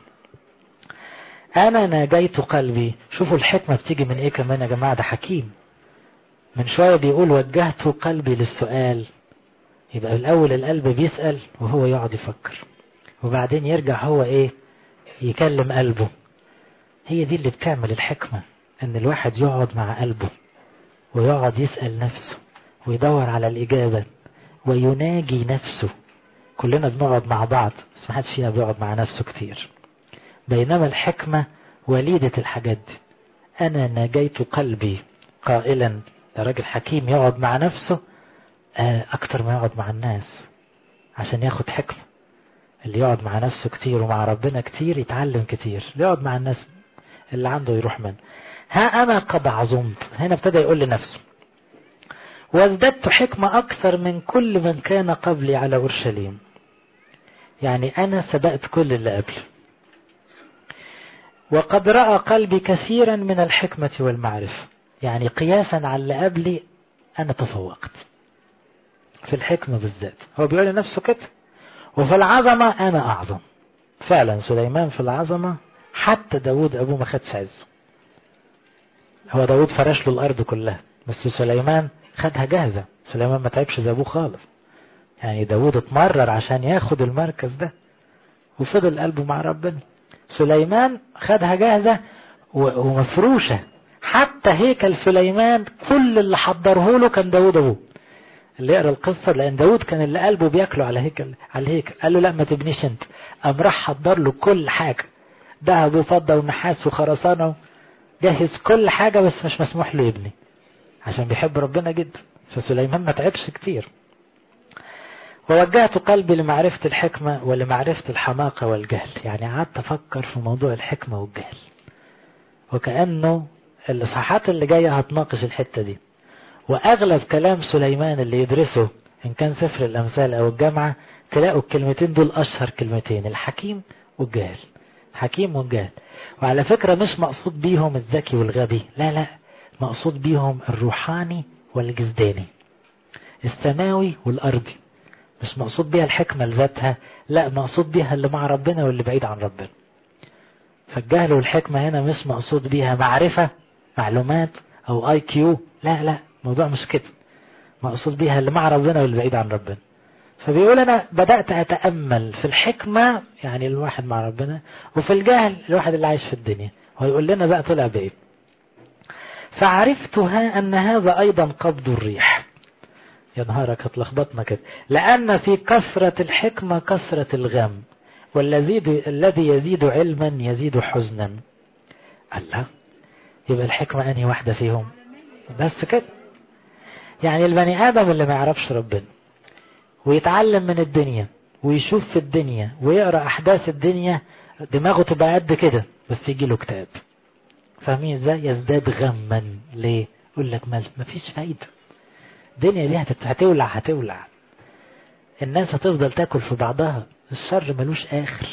S1: أنا ناجيت قلبي شوفوا الحكمة بتيجي من إيه كمان يا جماعة ده حكيم من شوية بيقول وجهت قلبي للسؤال يبقى الأول القلب بيسأل وهو يقعد يفكر وبعدين يرجع هو إيه يكلم قلبه هي دي اللي بتعمل الحكمة إن الواحد يقعد مع قلبه ويقعد يسأل نفسه ويدور على الإجابة ويناجي نفسه كلنا بنقعد مع بعض بس ما حدش فينا بيقعد مع نفسه كتير بينما الحكمة وليدة الحاجات دي أنا ناجيت قلبي قائلا ده راجل حكيم يقعد مع نفسه أكتر ما يقعد مع الناس عشان ياخد حكمة اللي يقعد مع نفسه كتير ومع ربنا كتير يتعلم كتير اللي يقعد مع الناس اللي عنده يروح منه ها أنا قد عظمت هنا ابتدى يقول لنفسه وازددت حكمة أكثر من كل من كان قبلي على أورشليم يعني أنا سبقت كل اللي قبلي وقد رأى قلبي كثيرا من الحكمة والمعرفة يعني قياسا على اللي قبلي أنا تفوقت في الحكمة بالذات هو بيقول لنفسه كده وفي العظمة أنا أعظم فعلا سليمان في العظمة حتى داود أبوه ما خدش عزه هو داود فرش له الأرض كلها بس سليمان خدها جاهزة سليمان ما تعبش زي أبوه خالص يعني داود اتمرر عشان ياخد المركز ده وفضل قلبه مع ربنا سليمان خدها جاهزة ومفروشة حتى هيكل سليمان كل اللي حضره له كان داود أبوه اللي يقرا القصة لأن داود كان اللي قلبه بياكله على هيكل على الهيكل قال له لا ما تبنيش انت قام راح حضر له كل حاجة ذهب وفضة ونحاس وخرسانة جهز كل حاجة بس مش مسموح له يبني عشان بيحب ربنا جدا فسليمان ما تعبش كتير ووجهت قلبي لمعرفة الحكمة ولمعرفة الحماقة والجهل يعني قعدت أفكر في موضوع الحكمة والجهل وكأنه الإصحاحات اللي جاية هتناقش الحتة دي وأغلب كلام سليمان اللي يدرسه إن كان سفر الأمثال أو الجامعة تلاقوا الكلمتين دول أشهر كلمتين الحكيم والجهل حكيم والجهل وعلى فكرة مش مقصود بيهم الذكي والغبي لا لا مقصود بيهم الروحاني والجسداني السماوي والأرضي مش مقصود بيها الحكمة لذاتها لا مقصود بيها اللي مع ربنا واللي بعيد عن ربنا فالجهل والحكمة هنا مش مقصود بيها معرفة معلومات أو اي كيو لا لا الموضوع مش كده مقصود بيها اللي مع ربنا واللي بعيد عن ربنا فبيقول أنا بدأت أتأمل في الحكمة يعني الواحد مع ربنا وفي الجهل الواحد اللي عايش في الدنيا ويقول لنا بقى طلع بإيه فعرفتها أن هذا أيضا قبض الريح يا نهارك اتلخبطنا كده لأن في كثرة الحكمة كثرة الغم والذي الذي يزيد علما يزيد حزنا الله يبقى الحكمة أنهي واحدة فيهم بس كده يعني البني آدم اللي ما يعرفش ربنا ويتعلم من الدنيا ويشوف في الدنيا ويقرأ أحداث الدنيا دماغه تبقى قد كده بس يجي له كتاب فاهمين ازاي يزداد غما ليه يقول لك ما فيش فايدة الدنيا دي هتولع هتولع الناس هتفضل تاكل في بعضها الشر ملوش اخر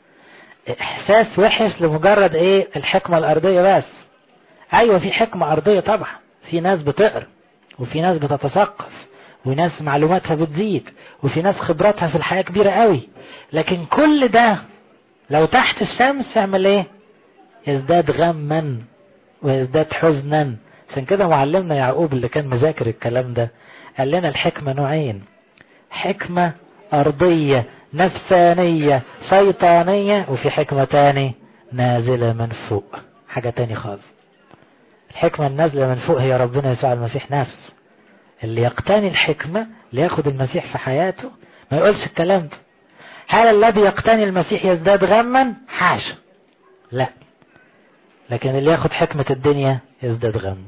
S1: احساس وحش لمجرد ايه الحكمة الارضية بس ايوه في حكمة ارضية طبعا في ناس بتقرا وفي ناس بتتثقف وناس معلوماتها بتزيد وفي ناس خبراتها في الحياة كبيرة قوي لكن كل ده لو تحت الشمس يعمل ايه يزداد غما ويزداد حزنا عشان كده معلمنا يعقوب اللي كان مذاكر الكلام ده قال لنا الحكمة نوعين حكمة أرضية نفسانية شيطانية وفي حكمة تاني نازلة من فوق حاجة تاني خالص الحكمة النازلة من فوق هي ربنا يسوع المسيح نفسه اللي يقتني الحكمة اللي ياخد المسيح في حياته ما يقولش الكلام ده هل الذي يقتني المسيح يزداد غما حاشا لا لكن اللي ياخد حكمة الدنيا يزداد غم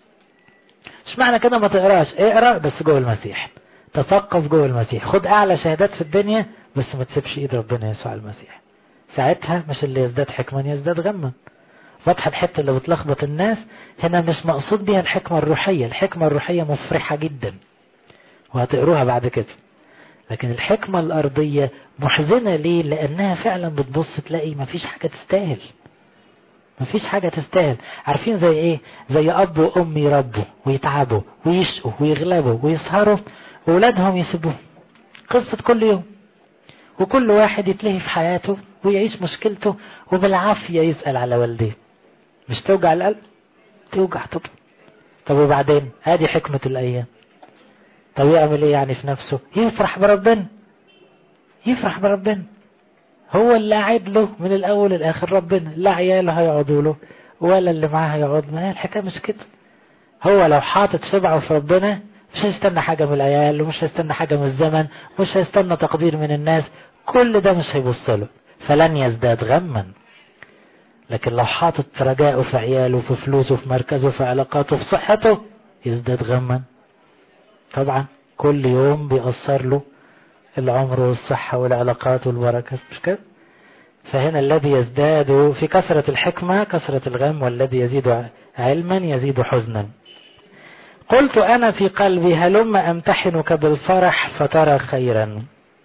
S1: مش معنى كده ما تقراش اقرا بس جوه المسيح تثقف جوه المسيح خد اعلى شهادات في الدنيا بس ما تسيبش ايد ربنا يسوع المسيح ساعتها مش اللي يزداد حكما يزداد غما واضحة الحتة اللي بتلخبط الناس هنا مش مقصود بيها الحكمة الروحية الحكمة الروحية مفرحة جدا وهتقروها بعد كده لكن الحكمة الأرضية محزنة ليه لأنها فعلا بتبص تلاقي مفيش حاجة تستاهل مفيش حاجة تستاهل عارفين زي ايه زي اب وام يربوا ويتعبوا ويشقوا ويغلبوا ويسهروا وولادهم يسيبوه قصة كل يوم وكل واحد يتلهي في حياته ويعيش مشكلته وبالعافية يسأل على والديه مش توجع القلب توجع طب طب وبعدين هذه حكمة الأيام طب يعمل ايه يعني في نفسه يفرح بربنا يفرح بربنا هو اللي قاعد له من الاول للاخر ربنا لا عياله هيقعدوا له ولا اللي معاه هيقعد معاه الحكايه مش كده هو لو حاطط سبعه في ربنا مش هيستنى حاجه من العيال ومش هيستنى حاجه من الزمن ومش هيستنى تقدير من الناس كل ده مش هيبص له فلن يزداد غما لكن لو حاطط رجاءه في عياله في فلوسه في مركزه في علاقاته في صحته يزداد غما طبعا كل يوم بيأثر له العمر والصحة والعلاقات والبركة مش كده فهنا الذي يزداد في كثرة الحكمة كثرة الغم والذي يزيد علما يزيد حزنا قلت أنا في قلبي هلم أمتحنك بالفرح فترى خيرا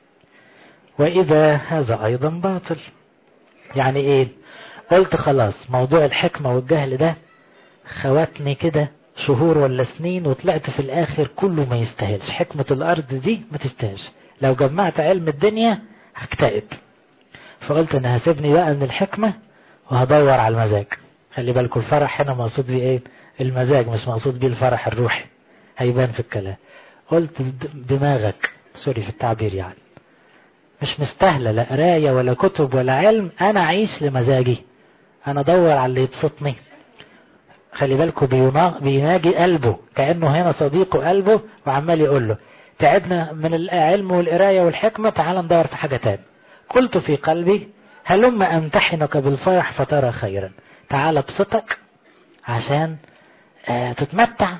S1: وإذا هذا أيضا باطل يعني إيه قلت خلاص موضوع الحكمة والجهل ده خواتني كده شهور ولا سنين وطلعت في الآخر كله ما يستاهلش حكمة الأرض دي ما تستاهلش لو جمعت علم الدنيا هكتئب فقلت انا هسيبني بقى من الحكمة وهدور على المزاج خلي بالكم الفرح هنا مقصود بيه ايه المزاج مش مقصود بيه الفرح الروحي هيبان في الكلام قلت دماغك سوري في التعبير يعني مش مستاهلة لا قراية ولا كتب ولا علم انا اعيش لمزاجي انا ادور على اللي يبسطني خلي بالكم بيناجي قلبه كأنه هنا صديقه قلبه وعمال يقول له تعبنا من العلم والقراية والحكمة تعال ندور في حاجة تاني قلت في قلبي هلم أمتحنك بالفرح فترى خيرا تعال ابسطك عشان آه تتمتع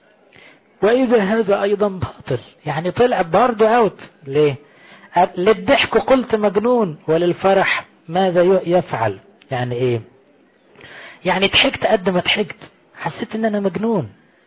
S1: وإذا هذا أيضا باطل يعني طلع برضه أوت ليه للضحك قلت مجنون وللفرح ماذا يفعل يعني إيه يعني ضحكت قد ما ضحكت حسيت ان انا مجنون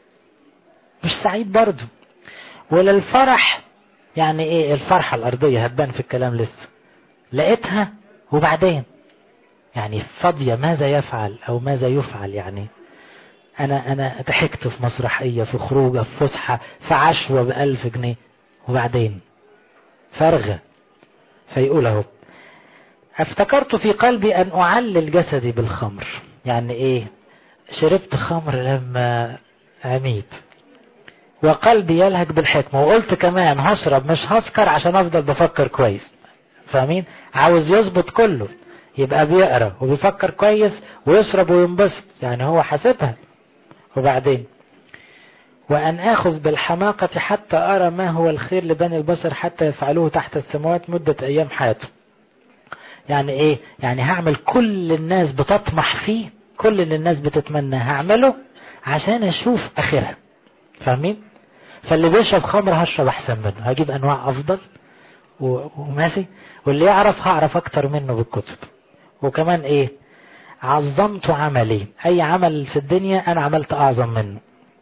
S1: مش سعيد برضه ولا الفرح يعني ايه الفرحة الارضية هتبان في الكلام لسه لقيتها وبعدين يعني فاضية ماذا يفعل او ماذا يفعل يعني انا انا ضحكت في مسرحيه في خروجه في فسحه في عشوه بألف جنيه وبعدين فرغه فيقول اهو افتكرت في قلبي ان اعلل جسدي بالخمر يعني ايه شربت خمر لما عميت وقلبي يلهج بالحكمة وقلت كمان هشرب مش هسكر عشان افضل بفكر كويس فاهمين عاوز يظبط كله يبقى بيقرا وبيفكر كويس ويشرب وينبسط يعني هو حاسبها وبعدين وأن آخذ بالحماقة حتى أرى ما هو الخير لبني البشر حتى يفعلوه تحت السماوات مدة أيام حياته يعني إيه يعني هعمل كل الناس بتطمح فيه كل اللي الناس بتتمنى هعمله عشان أشوف آخرها فاهمين فاللي بيشرب خمر هشرب أحسن منه هجيب أنواع أفضل وماشي واللي يعرف هعرف أكتر منه بالكتب وكمان إيه عظمت عملي أي عمل في الدنيا أنا عملت أعظم منه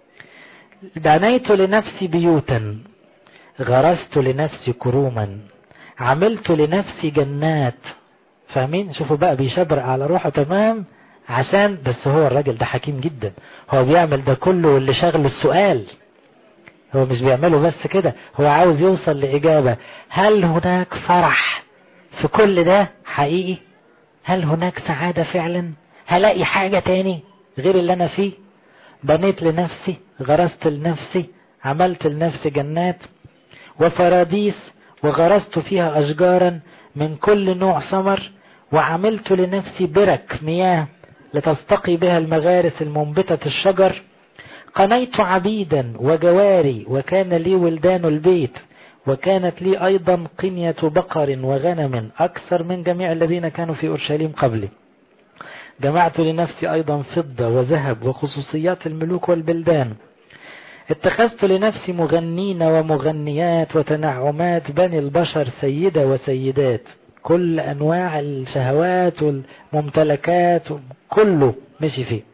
S1: بنيت لنفسي بيوتا غرست لنفسي كروما عملت لنفسي جنات فاهمين شوفوا بقى بيشبرق على روحه تمام عشان بس هو الراجل ده حكيم جدا هو بيعمل ده كله واللي شغله السؤال هو مش بيعمله بس كده هو عاوز يوصل لإجابة هل هناك فرح في كل ده حقيقي هل هناك سعادة فعلا هلاقي حاجة تاني غير اللي أنا فيه بنيت لنفسي غرست لنفسي عملت لنفسي جنات وفراديس وغرست فيها أشجارا من كل نوع ثمر وعملت لنفسي برك مياه لتستقي بها المغارس المنبتة الشجر قنيت عبيدا وجواري وكان لي ولدان البيت وكانت لي أيضا قنية بقر وغنم أكثر من جميع الذين كانوا في أورشليم قبلي جمعت لنفسي أيضا فضة وذهب وخصوصيات الملوك والبلدان اتخذت لنفسي مغنين ومغنيات وتنعمات بني البشر سيدة وسيدات كل أنواع الشهوات والممتلكات كله مشي فيه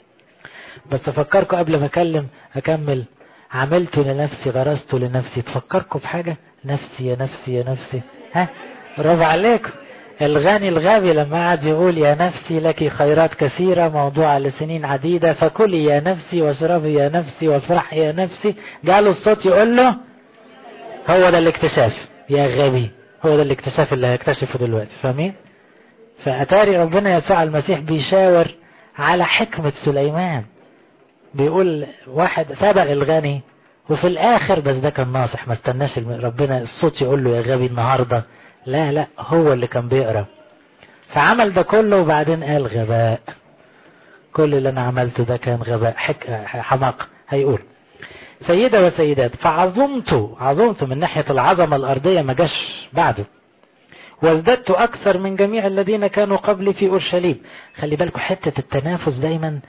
S1: بس أفكركم قبل ما أكلم أكمل عملت لنفسي غرست لنفسي تفكركم بحاجة نفسي يا نفسي يا نفسي ها برافو عليكم الغني الغبي لما قعد يقول يا نفسي لك خيرات كثيرة موضوعة لسنين عديدة فكلي يا نفسي واشربي يا نفسي وافرحي يا نفسي جاله الصوت يقول له هو ده الاكتشاف يا غبي هو ده الاكتشاف اللي هيكتشفه دلوقتي فاهمين فأتاري ربنا يسوع المسيح بيشاور على حكمة سليمان بيقول واحد سبق الغني وفي الآخر بس ده كان ناصح ما استناش ربنا الصوت يقول له يا غبي النهارده لا لا هو اللي كان بيقرا فعمل ده كله وبعدين قال غباء كل اللي انا عملته ده كان غباء حك... حماق هيقول سيدة وسيدات فعظمت عظمت من ناحية العظمة الأرضية ما جاش بعده وازددت أكثر من جميع الذين كانوا قبلي في أورشليم خلي بالكم حتة التنافس دايما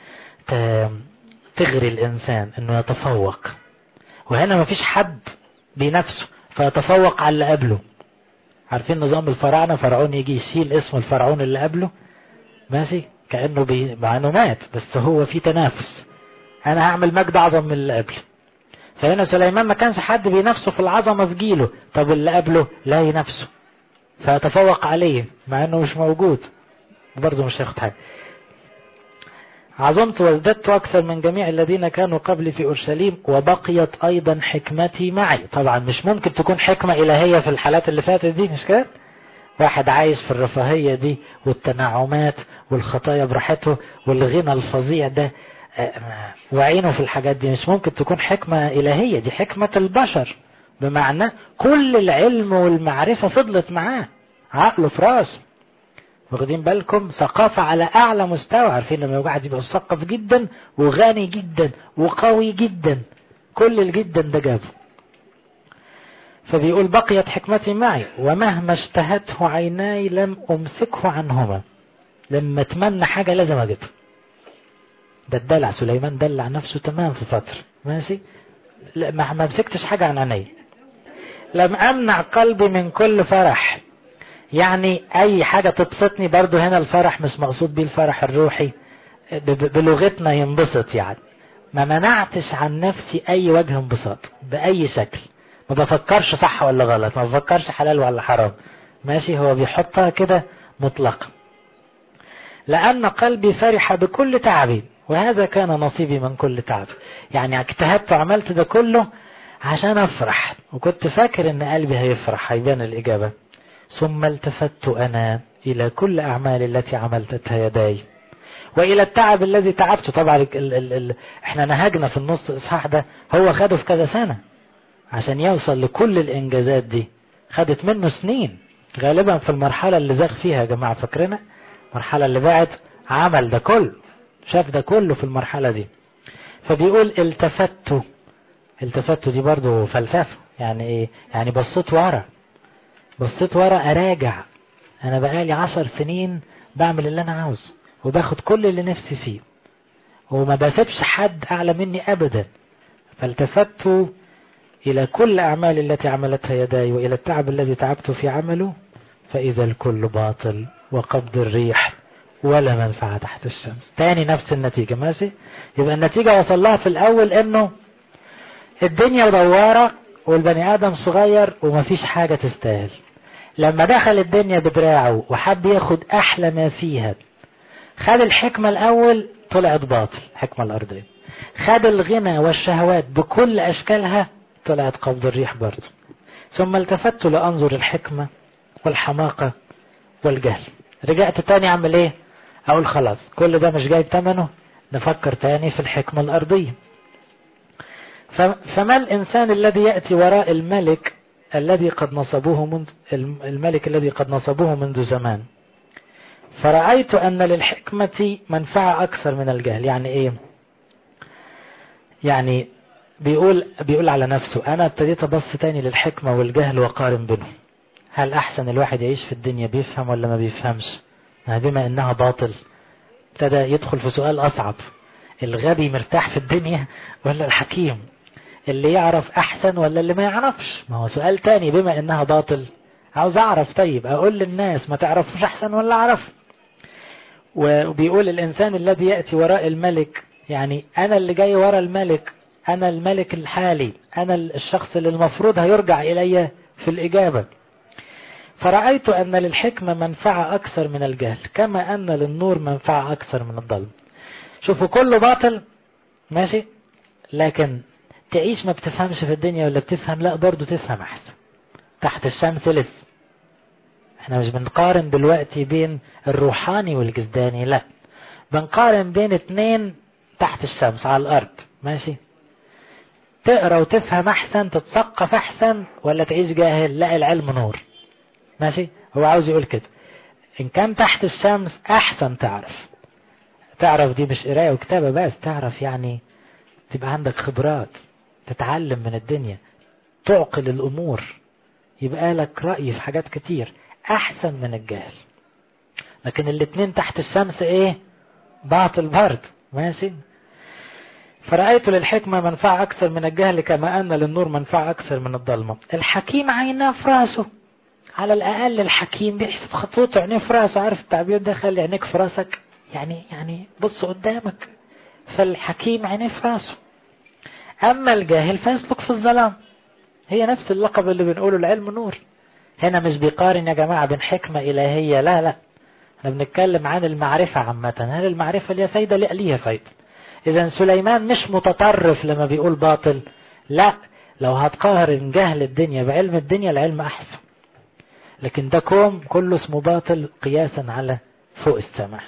S1: تغري الإنسان إنه يتفوق وهنا ما فيش حد بنفسه فيتفوق على اللي قبله عارفين نظام الفراعنة فرعون يجي يشيل اسم الفرعون اللي قبله ماشي كأنه بي... مع انه مات بس هو في تنافس انا هعمل مجد اعظم من اللي قبلي فهنا سليمان ما كانش حد بينافسه في العظمة في جيله طب اللي قبله لا ينافسه فيتفوق عليه مع انه مش موجود برضه مش هياخد حاجة عظمت وازددت أكثر من جميع الذين كانوا قبلي في أورشليم وبقيت أيضا حكمتي معي طبعا مش ممكن تكون حكمة إلهية في الحالات اللي فاتت دي مش كده واحد عايش في الرفاهية دي والتنعمات والخطايا براحته والغنى الفظيع ده وعينه في الحاجات دي مش ممكن تكون حكمة إلهية دي حكمة البشر بمعنى كل العلم والمعرفة فضلت معاه عقله في راسه واخدين بالكم ثقافة على أعلى مستوى عارفين لما واحد يبقى مثقف جدا وغني جدا وقوي جدا كل الجدا ده جابه فبيقول بقيت حكمتي معي ومهما اشتهته عيناي لم أمسكه عنهما لما اتمنى حاجة لازم أجيبها ده الدلع سليمان دلع نفسه تمام في فترة ماشي لا ما مسكتش حاجة عن عيني لم أمنع قلبي من كل فرح يعني اي حاجة تبسطني برضو هنا الفرح مش مقصود بيه الفرح الروحي بلغتنا ينبسط يعني ما منعتش عن نفسي اي وجه انبساط باي شكل ما بفكرش صح ولا غلط ما بفكرش حلال ولا حرام ماشي هو بيحطها كده مطلقة لأن قلبي فرح بكل تعبي وهذا كان نصيبي من كل تعب يعني اجتهدت وعملت ده كله عشان افرح وكنت فاكر ان قلبي هيفرح هيبان الاجابة ثم التفت انا الى كل اعمالي التي عملتها يداي والى التعب الذي تعبته طبعا ال ال ال احنا نهجنا في النص الاصحاح ده هو خده في كذا سنة عشان يوصل لكل الانجازات دي خدت منه سنين غالبا في المرحلة اللي زاغ فيها يا جماعة فاكرنا المرحلة اللي بعد عمل ده كله شاف ده كله في المرحلة دي فبيقول التفت التفت دي برضو فلسفة يعني ايه يعني بصيت ورا بصيت ورا اراجع انا بقالي عشر سنين بعمل اللي انا عاوزه وباخد كل اللي نفسي فيه وما بسيبش حد اعلى مني ابدا فالتفت الى كل اعمال التي عملتها يداي والى التعب الذي تعبت في عمله فاذا الكل باطل وقبض الريح ولا منفعة تحت الشمس تاني نفس النتيجة ماشي يبقى النتيجة وصل لها في الاول انه الدنيا دوارة والبني ادم صغير ومفيش حاجة تستاهل لما دخل الدنيا بدراعه وحب ياخد احلى ما فيها خد الحكمة الاول طلعت باطل الحكمة الارضية خد الغنى والشهوات بكل اشكالها طلعت قبض الريح برضه ثم التفت لانظر الحكمة والحماقة والجهل رجعت تاني اعمل ايه اقول خلاص كل ده مش جايب ثمنه نفكر تاني في الحكمة الارضية فما الانسان الذي يأتي وراء الملك الذي قد نصبوه منذ الملك الذي قد نصبوه منذ زمان فرأيت أن للحكمة منفعة أكثر من الجهل يعني إيه يعني بيقول بيقول على نفسه أنا ابتديت أبص تاني للحكمة والجهل وقارن بينهم هل أحسن الواحد يعيش في الدنيا بيفهم ولا ما بيفهمش بما إنها باطل ابتدى يدخل في سؤال أصعب الغبي مرتاح في الدنيا ولا الحكيم اللي يعرف أحسن ولا اللي ما يعرفش ما هو سؤال تاني بما إنها باطل عاوز أعرف طيب أقول للناس ما تعرفوش أحسن ولا أعرف وبيقول الإنسان الذي يأتي وراء الملك يعني أنا اللي جاي وراء الملك أنا الملك الحالي أنا الشخص اللي المفروض هيرجع إلي في الإجابة فرأيت أن للحكمة منفعة أكثر من الجهل كما أن للنور منفعة أكثر من الظلم شوفوا كله باطل ماشي لكن تعيش ما بتفهمش في الدنيا ولا بتفهم لا برضو تفهم أحسن تحت الشمس لسه احنا مش بنقارن دلوقتي بين الروحاني والجسداني لا بنقارن بين اتنين تحت الشمس على الأرض ماشي تقرا وتفهم احسن تتثقف احسن ولا تعيش جاهل لا العلم نور ماشي هو عاوز يقول كده ان كان تحت الشمس احسن تعرف تعرف دي مش قرايه وكتابه بس تعرف يعني تبقى عندك خبرات تتعلم من الدنيا تعقل الامور يبقى لك رأي في حاجات كتير احسن من الجهل لكن الاتنين تحت الشمس ايه باطل برد ماشي فرأيت للحكمة منفعة أكثر من الجهل كما أن للنور منفعة أكثر من الظلمة الحكيم عيناه في راسه على الأقل الحكيم بيحسب خطوط عينيه في راسه عارف التعبير ده خلي عينيك في راسك يعني يعني بص قدامك فالحكيم عينيه في راسه أما الجاهل فيسلك في الظلام هي نفس اللقب اللي بنقوله العلم نور هنا مش بيقارن يا جماعة بين حكمة إلهية لا لا احنا بنتكلم عن المعرفة عامة هل المعرفة ليها فايدة لا ليها فايدة إذا سليمان مش متطرف لما بيقول باطل لا لو هتقارن جهل الدنيا بعلم الدنيا العلم أحسن لكن ده كوم كله اسمه باطل قياسا على فوق السماء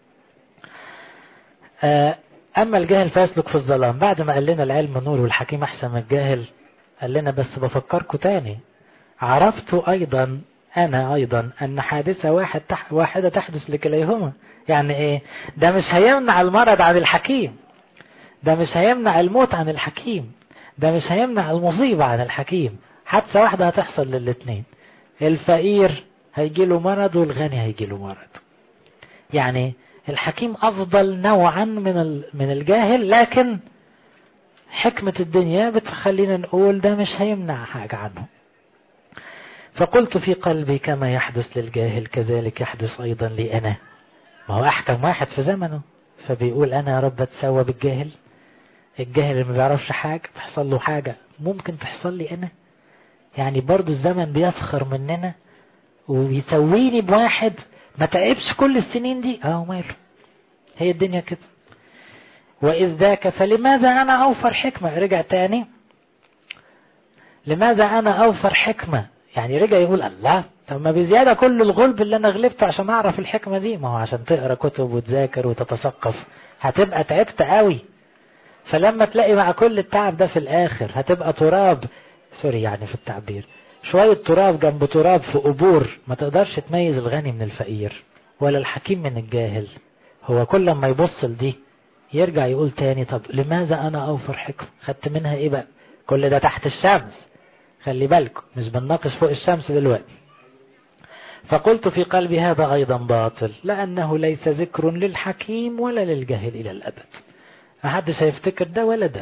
S1: أما الجاهل فيسلك في الظلام بعد ما قال لنا العلم نور والحكيم أحسن من الجاهل قال لنا بس بفكركم تاني عرفت أيضا أنا أيضا أن حادثة واحد تح واحدة تحدث لكليهما يعني إيه ده مش هيمنع المرض عن الحكيم ده مش هيمنع الموت عن الحكيم ده مش هيمنع المصيبة عن الحكيم حادثة واحدة هتحصل للاتنين الفقير هيجيله مرض والغني هيجيله مرض يعني الحكيم أفضل نوعا من من الجاهل لكن حكمة الدنيا بتخلينا نقول ده مش هيمنع حاجة عنه فقلت في قلبي كما يحدث للجاهل كذلك يحدث أيضا لي أنا ما هو أحكم واحد في زمنه فبيقول أنا يا رب أتسوى بالجاهل الجاهل اللي ما بيعرفش حاجة تحصل له حاجة ممكن تحصل لي أنا يعني برضو الزمن بيسخر مننا ويسويني بواحد ما تعبش كل السنين دي اه ماله هي الدنيا كده وإذ ذاك فلماذا أنا أوفر حكمة رجع تاني لماذا أنا أوفر حكمة يعني رجع يقول الله طب ما بزيادة كل الغلب اللي أنا غلبته عشان أعرف الحكمة دي ما هو عشان تقرأ كتب وتذاكر وتتثقف هتبقى تعبت قوي فلما تلاقي مع كل التعب ده في الآخر هتبقى تراب سوري يعني في التعبير شوية تراب جنب تراب في قبور ما تقدرش تميز الغني من الفقير ولا الحكيم من الجاهل هو كل ما يبص لدي يرجع يقول تاني طب لماذا أنا أوفر حكم خدت منها إيه بقى كل ده تحت الشمس خلي بالكم مش بنناقش فوق الشمس دلوقتي فقلت في قلبي هذا أيضا باطل لأنه ليس ذكر للحكيم ولا للجاهل إلى الأبد محدش هيفتكر ده ولا ده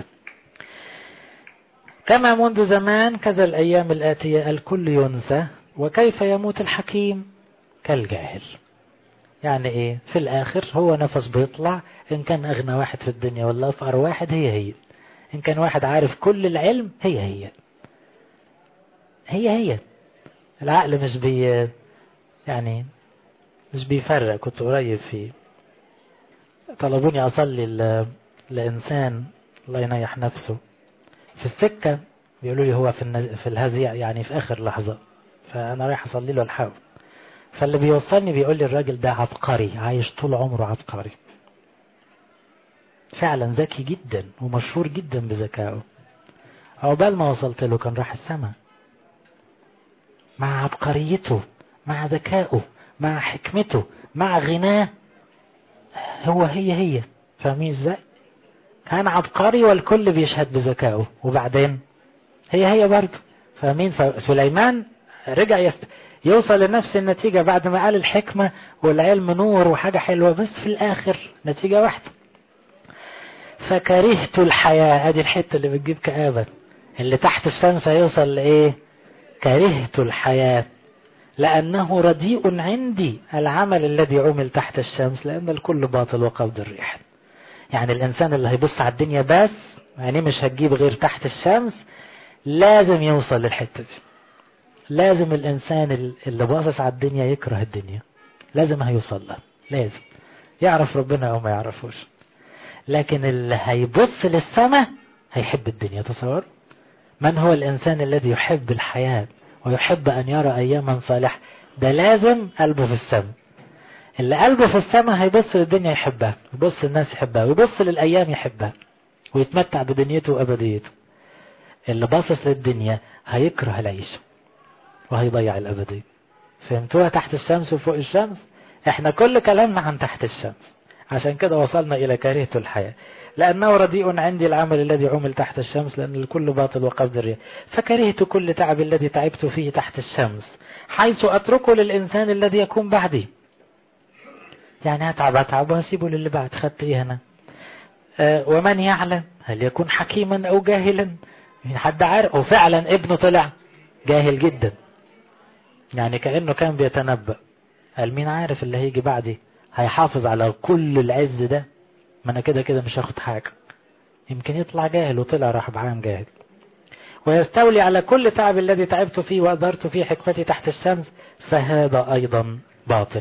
S1: كما منذ زمان كذا الأيام الآتية الكل ينسى وكيف يموت الحكيم كالجاهل يعني ايه في الاخر هو نفس بيطلع ان كان اغنى واحد في الدنيا ولا افقر واحد هي هي ان كان واحد عارف كل العلم هي هي هي هي العقل مش بي يعني مش بيفرق كنت قريب فيه طلبوني اصلي ل... لانسان الله ينيح نفسه في السكة بيقولوا لي هو في النز... في الهزيع يعني في اخر لحظة فانا رايح اصلي له الحاول فاللي بيوصلني بيقول لي الراجل ده عبقري عايش طول عمره عبقري فعلا ذكي جدا ومشهور جدا بذكائه عقبال ما وصلت له كان راح السماء مع عبقريته مع ذكائه مع حكمته مع غناه هو هي هي فاهمين ازاي كان عبقري والكل بيشهد بذكائه وبعدين هي هي برضه فاهمين فسليمان رجع يست... يوصل لنفس النتيجة بعد ما قال الحكمة والعلم نور وحاجة حلوة بس في الآخر نتيجة واحدة فكرهت الحياة ادي الحتة اللي بتجيب كآبة اللي تحت الشمس هيوصل لإيه كرهت الحياة لأنه رديء عندي العمل الذي عمل تحت الشمس لأن الكل باطل وقبض الريح يعني الإنسان اللي هيبص على الدنيا بس يعني مش هتجيب غير تحت الشمس لازم يوصل للحتة دي لازم الإنسان اللي باصص على الدنيا يكره الدنيا لازم هيوصل لها لازم يعرف ربنا أو ما يعرفوش لكن اللي هيبص للسماء هيحب الدنيا تصور من هو الإنسان الذي يحب الحياة ويحب أن يرى أياما صالحة ده لازم قلبه في السماء اللي قلبه في السماء هيبص للدنيا يحبها يبص للناس يحبها ويبص للأيام يحبها ويتمتع بدنيته وأبديته اللي باصص للدنيا هيكره العيش وهيضيع الأبدية فهمتوها تحت الشمس وفوق الشمس احنا كل كلامنا عن تحت الشمس عشان كده وصلنا إلى كارهة الحياة لأنه رديء عندي العمل الذي عمل تحت الشمس لأن الكل باطل وقبض الرياح فكرهت كل تعب الذي تعبت فيه تحت الشمس حيث أتركه للإنسان الذي يكون بعدي يعني هتعب هتعب وهسيبه للي بعد خدت ايه هنا أه ومن يعلم هل يكون حكيما أو جاهلا حد عارف وفعلا ابنه طلع جاهل جدا يعني كأنه كان بيتنبأ قال مين عارف اللي هيجي بعدي هيحافظ على كل العز ده ما انا كده كده مش هاخد حاجة يمكن يطلع جاهل وطلع راح بعام جاهل ويستولي على كل تعب الذي تعبت فيه وأدرت فيه حكمتي تحت الشمس فهذا أيضا باطل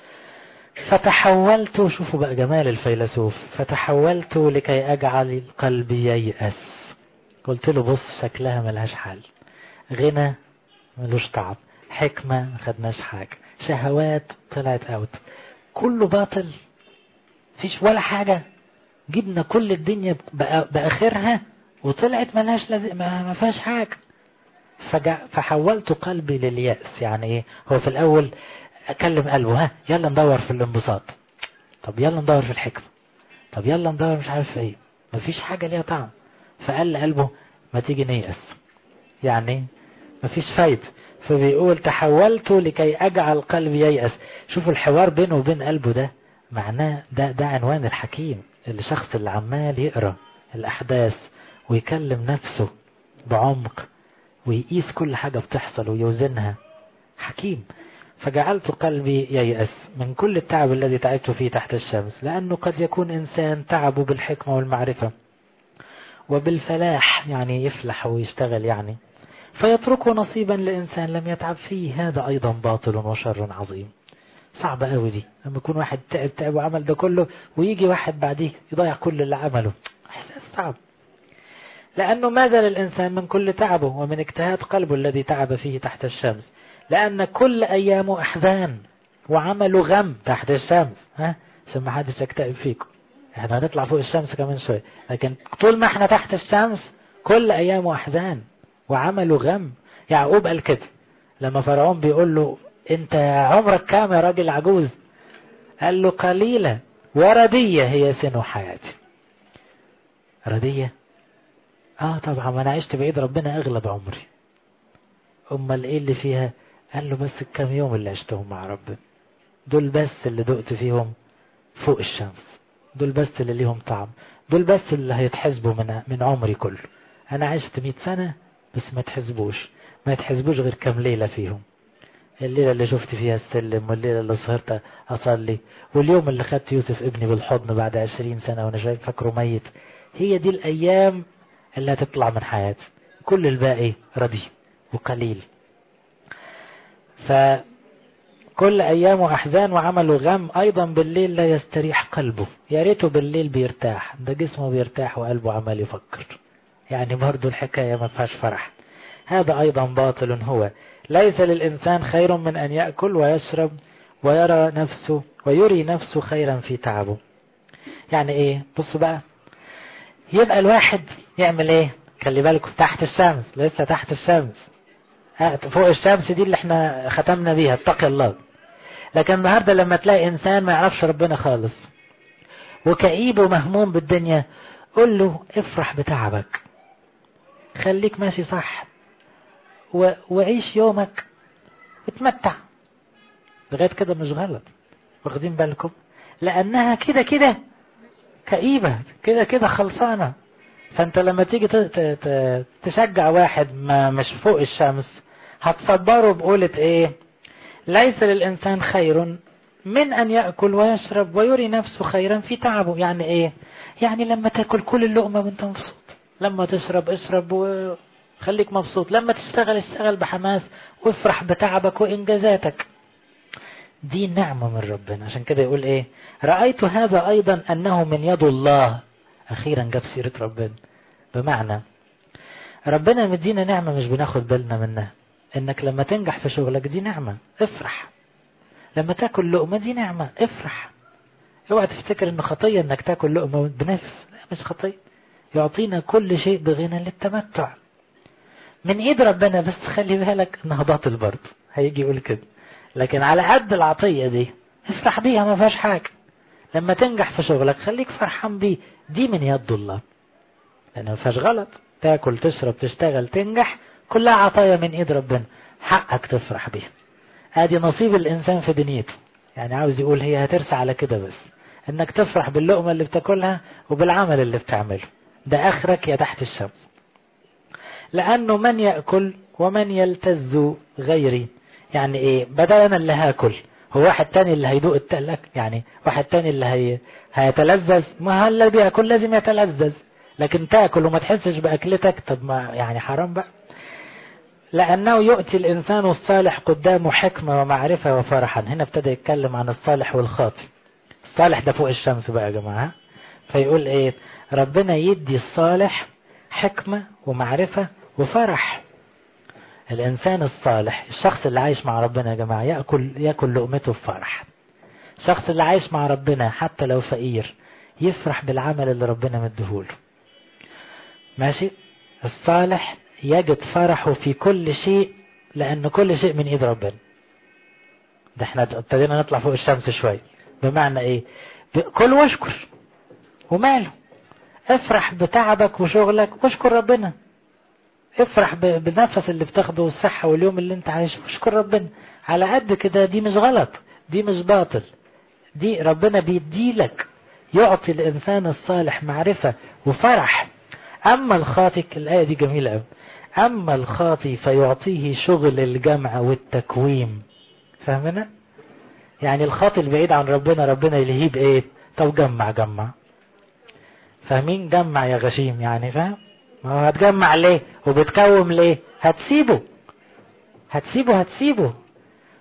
S1: فتحولت شوفوا بقى جمال الفيلسوف فتحولت لكي أجعل قلبي ييأس قلت له بص شكلها ملهاش حل غنى ملوش تعب حكمة ما خدناش حاجة شهوات طلعت اوت كله باطل فيش ولا حاجة جبنا كل الدنيا بآخرها وطلعت ملهاش لازم ما فيهاش حاجة فجع فحولت قلبي لليأس يعني ايه هو في الأول أكلم قلبه ها يلا ندور في الانبساط طب يلا ندور في الحكمة طب يلا ندور مش عارف ايه مفيش حاجة ليها طعم فقال لقلبه ما تيجي نيأس يعني مفيش فايدة فبيقول تحولت لكي أجعل قلبي ييأس شوفوا الحوار بينه وبين قلبه ده معناه ده ده عنوان الحكيم الشخص اللي عمال يقرأ الأحداث ويكلم نفسه بعمق ويقيس كل حاجة بتحصل ويوزنها حكيم فجعلت قلبي ييأس من كل التعب الذي تعبت فيه تحت الشمس لأنه قد يكون إنسان تعبه بالحكمة والمعرفة وبالفلاح يعني يفلح ويشتغل يعني فيتركه نصيبا لإنسان لم يتعب فيه هذا أيضا باطل وشر عظيم صعبة قوي دي لما يكون واحد تعب تعب وعمل ده كله ويجي واحد بعديه يضيع كل اللي عمله احساس صعب لأنه ما زال الإنسان من كل تعبه ومن اجتهاد قلبه الذي تعب فيه تحت الشمس لأن كل أيامه أحزان وعمله غم تحت الشمس ها عشان ما حدش يكتئب فيكم احنا هنطلع فوق الشمس كمان شوية لكن طول ما احنا تحت الشمس كل أيامه أحزان وعمله غم يعقوب قال كده لما فرعون بيقول له انت عمرك كام يا راجل عجوز قال له قليلة وردية هي سن حياتي ردية اه طبعا ما انا عشت بعيد ربنا اغلب عمري امال ايه اللي فيها قال له بس الكام يوم اللي عشتهم مع ربنا دول بس اللي دقت فيهم فوق الشمس دول بس اللي ليهم طعم دول بس اللي هيتحسبوا من من عمري كله انا عشت 100 سنة بس ما تحسبوش ما يتحسبوش غير كام ليلة فيهم الليلة اللي شفت فيها السلم والليلة اللي سهرت أصلي واليوم اللي خدت يوسف ابني بالحضن بعد عشرين سنة وأنا شايف فاكره ميت هي دي الأيام اللي هتطلع من حياتي كل الباقي ردي وقليل فكل أيامه أحزان وعمله غم أيضا بالليل لا يستريح قلبه يا ريته بالليل بيرتاح ده جسمه بيرتاح وقلبه عمال يفكر يعني برضه الحكاية ما فيهاش فرح هذا أيضا باطل هو ليس للإنسان خير من أن يأكل ويشرب ويرى نفسه ويري نفسه خيرا في تعبه يعني ايه بصوا بقى يبقى الواحد يعمل ايه خلي بالكم تحت الشمس لسه تحت الشمس فوق الشمس دي اللي احنا ختمنا بيها اتقي الله لكن النهارده لما تلاقي انسان ما يعرفش ربنا خالص وكئيب ومهموم بالدنيا قول له افرح بتعبك خليك ماشي صح و... وعيش يومك وتمتع لغاية كده مش غلط واخدين بالكم لأنها كده كده كئيبة كده كده خلصانة فأنت لما تيجي ت... ت... تشجع واحد ما مش فوق الشمس هتصبره بقولة ايه ليس للإنسان خير من أن يأكل ويشرب ويري نفسه خيرا في تعبه يعني ايه يعني لما تاكل كل اللقمة وانت مبسوط لما تشرب اشرب وخليك مبسوط لما تشتغل اشتغل بحماس وافرح بتعبك وإنجازاتك دي نعمة من ربنا عشان كده يقول ايه رأيت هذا أيضا أنه من يد الله أخيرا جاب سيرة ربنا بمعنى ربنا مدينا نعمة مش بناخد بالنا منها انك لما تنجح في شغلك دي نعمة افرح لما تاكل لقمة دي نعمة افرح اوعى تفتكر ان خطية انك تاكل لقمة بنفس لا مش خطية يعطينا كل شيء بغنى للتمتع من ايد ربنا بس خلي بالك انها باطل برضه هيجي يقول كده لكن على قد العطية دي افرح بيها ما فيهاش حاجة لما تنجح في شغلك خليك فرحان بيه دي من يد الله لان ما فيهاش غلط تاكل تشرب تشتغل تنجح كلها عطايا من ايد ربنا حقك تفرح بيها ادي نصيب الانسان في دنيته يعني عاوز يقول هي هترسى على كده بس انك تفرح باللقمة اللي بتاكلها وبالعمل اللي بتعمله ده اخرك يا تحت الشمس لانه من يأكل ومن يلتز غيري يعني ايه بدل انا اللي هاكل هو واحد تاني اللي هيدوق التلك يعني واحد تاني اللي هي هيتلذذ ما اللي بياكل لازم يتلذذ لكن تاكل وما تحسش باكلتك طب ما يعني حرام بقى لأنه يؤتي الإنسان الصالح قدامه حكمة ومعرفة وفرحا هنا ابتدى يتكلم عن الصالح والخاطئ الصالح ده فوق الشمس بقى يا جماعة فيقول ايه ربنا يدي الصالح حكمة ومعرفة وفرح الإنسان الصالح الشخص اللي عايش مع ربنا يا جماعة يأكل, يأكل لقمته بفرح الشخص اللي عايش مع ربنا حتى لو فقير يفرح بالعمل اللي ربنا مديهوله ماشي الصالح يجد فرحه في كل شيء لأن كل شيء من إيد ربنا ده احنا ابتدينا نطلع فوق الشمس شوية بمعنى ايه كل واشكر وماله افرح بتعبك وشغلك واشكر ربنا افرح بالنفس اللي بتاخده والصحة واليوم اللي انت عايشه واشكر ربنا على قد كده دي مش غلط دي مش باطل دي ربنا بيديلك يعطي الإنسان الصالح معرفة وفرح أما الخاطئ الآية دي جميلة أوي أما الخاطي فيعطيه شغل الجمع والتكويم فاهمنا يعني الخاطي البعيد عن ربنا ربنا يلهيه بإيه طب جمع جمع فاهمين جمع يا غشيم يعني فاهم ما هو هتجمع ليه وبتكوم ليه هتسيبه هتسيبه هتسيبه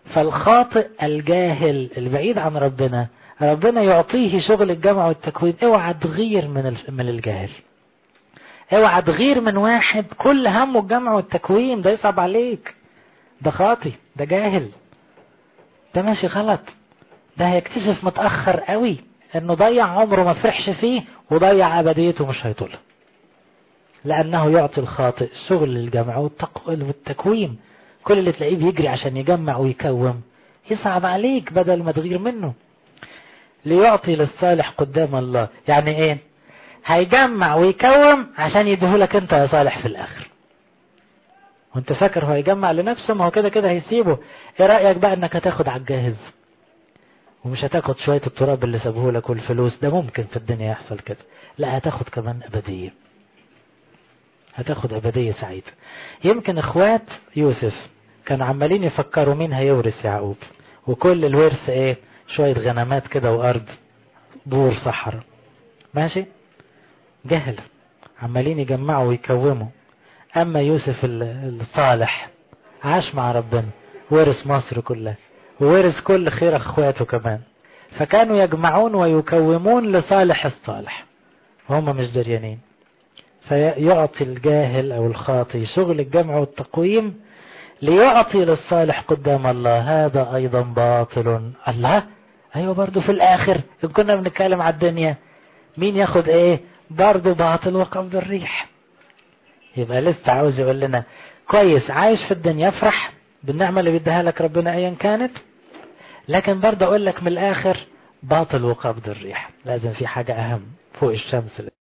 S1: فالخاطئ الجاهل البعيد عن ربنا ربنا يعطيه شغل الجمع والتكوين اوعى تغير من من الجاهل اوعى تغير من واحد كل همه الجمع والتكوين ده يصعب عليك ده خاطي ده جاهل ده ماشي غلط ده هيكتشف متأخر قوي انه ضيع عمره ما فرحش فيه وضيع ابديته مش هيطولها لانه يعطي الخاطئ شغل الجمع والتكوين كل اللي تلاقيه بيجري عشان يجمع ويكوم يصعب عليك بدل ما تغير منه ليعطي للصالح قدام الله يعني ايه هيجمع ويكوم عشان يديهولك انت يا صالح في الاخر وانت فاكر هو هيجمع لنفسه ما هو كده كده هيسيبه ايه رأيك بقى انك هتاخد على الجاهز ومش هتاخد شوية التراب اللي سابهولك والفلوس ده ممكن في الدنيا يحصل كده لا هتاخد كمان ابدية هتاخد ابدية سعيدة يمكن اخوات يوسف كانوا عمالين يفكروا مين هيورث يعقوب وكل الورث ايه شوية غنمات كده وارض بور صحراء ماشي جهل عمالين يجمعوا ويكوموا اما يوسف الصالح عاش مع ربنا ورث مصر كلها وورث كل خير اخواته كمان فكانوا يجمعون ويكومون لصالح الصالح وهم مش دريانين فيعطي الجاهل او الخاطي شغل الجمع والتقويم ليعطي للصالح قدام الله هذا ايضا باطل الله ايوه برضو في الاخر ان كنا بنتكلم على الدنيا مين ياخد ايه برضو باطل وقبض الريح يبقى لسه عاوز يقول لنا كويس عايش في الدنيا افرح بالنعمة اللي بيديها لك ربنا ايا كانت لكن برضه اقول لك من الاخر باطل وقبض الريح لازم في حاجة اهم فوق الشمس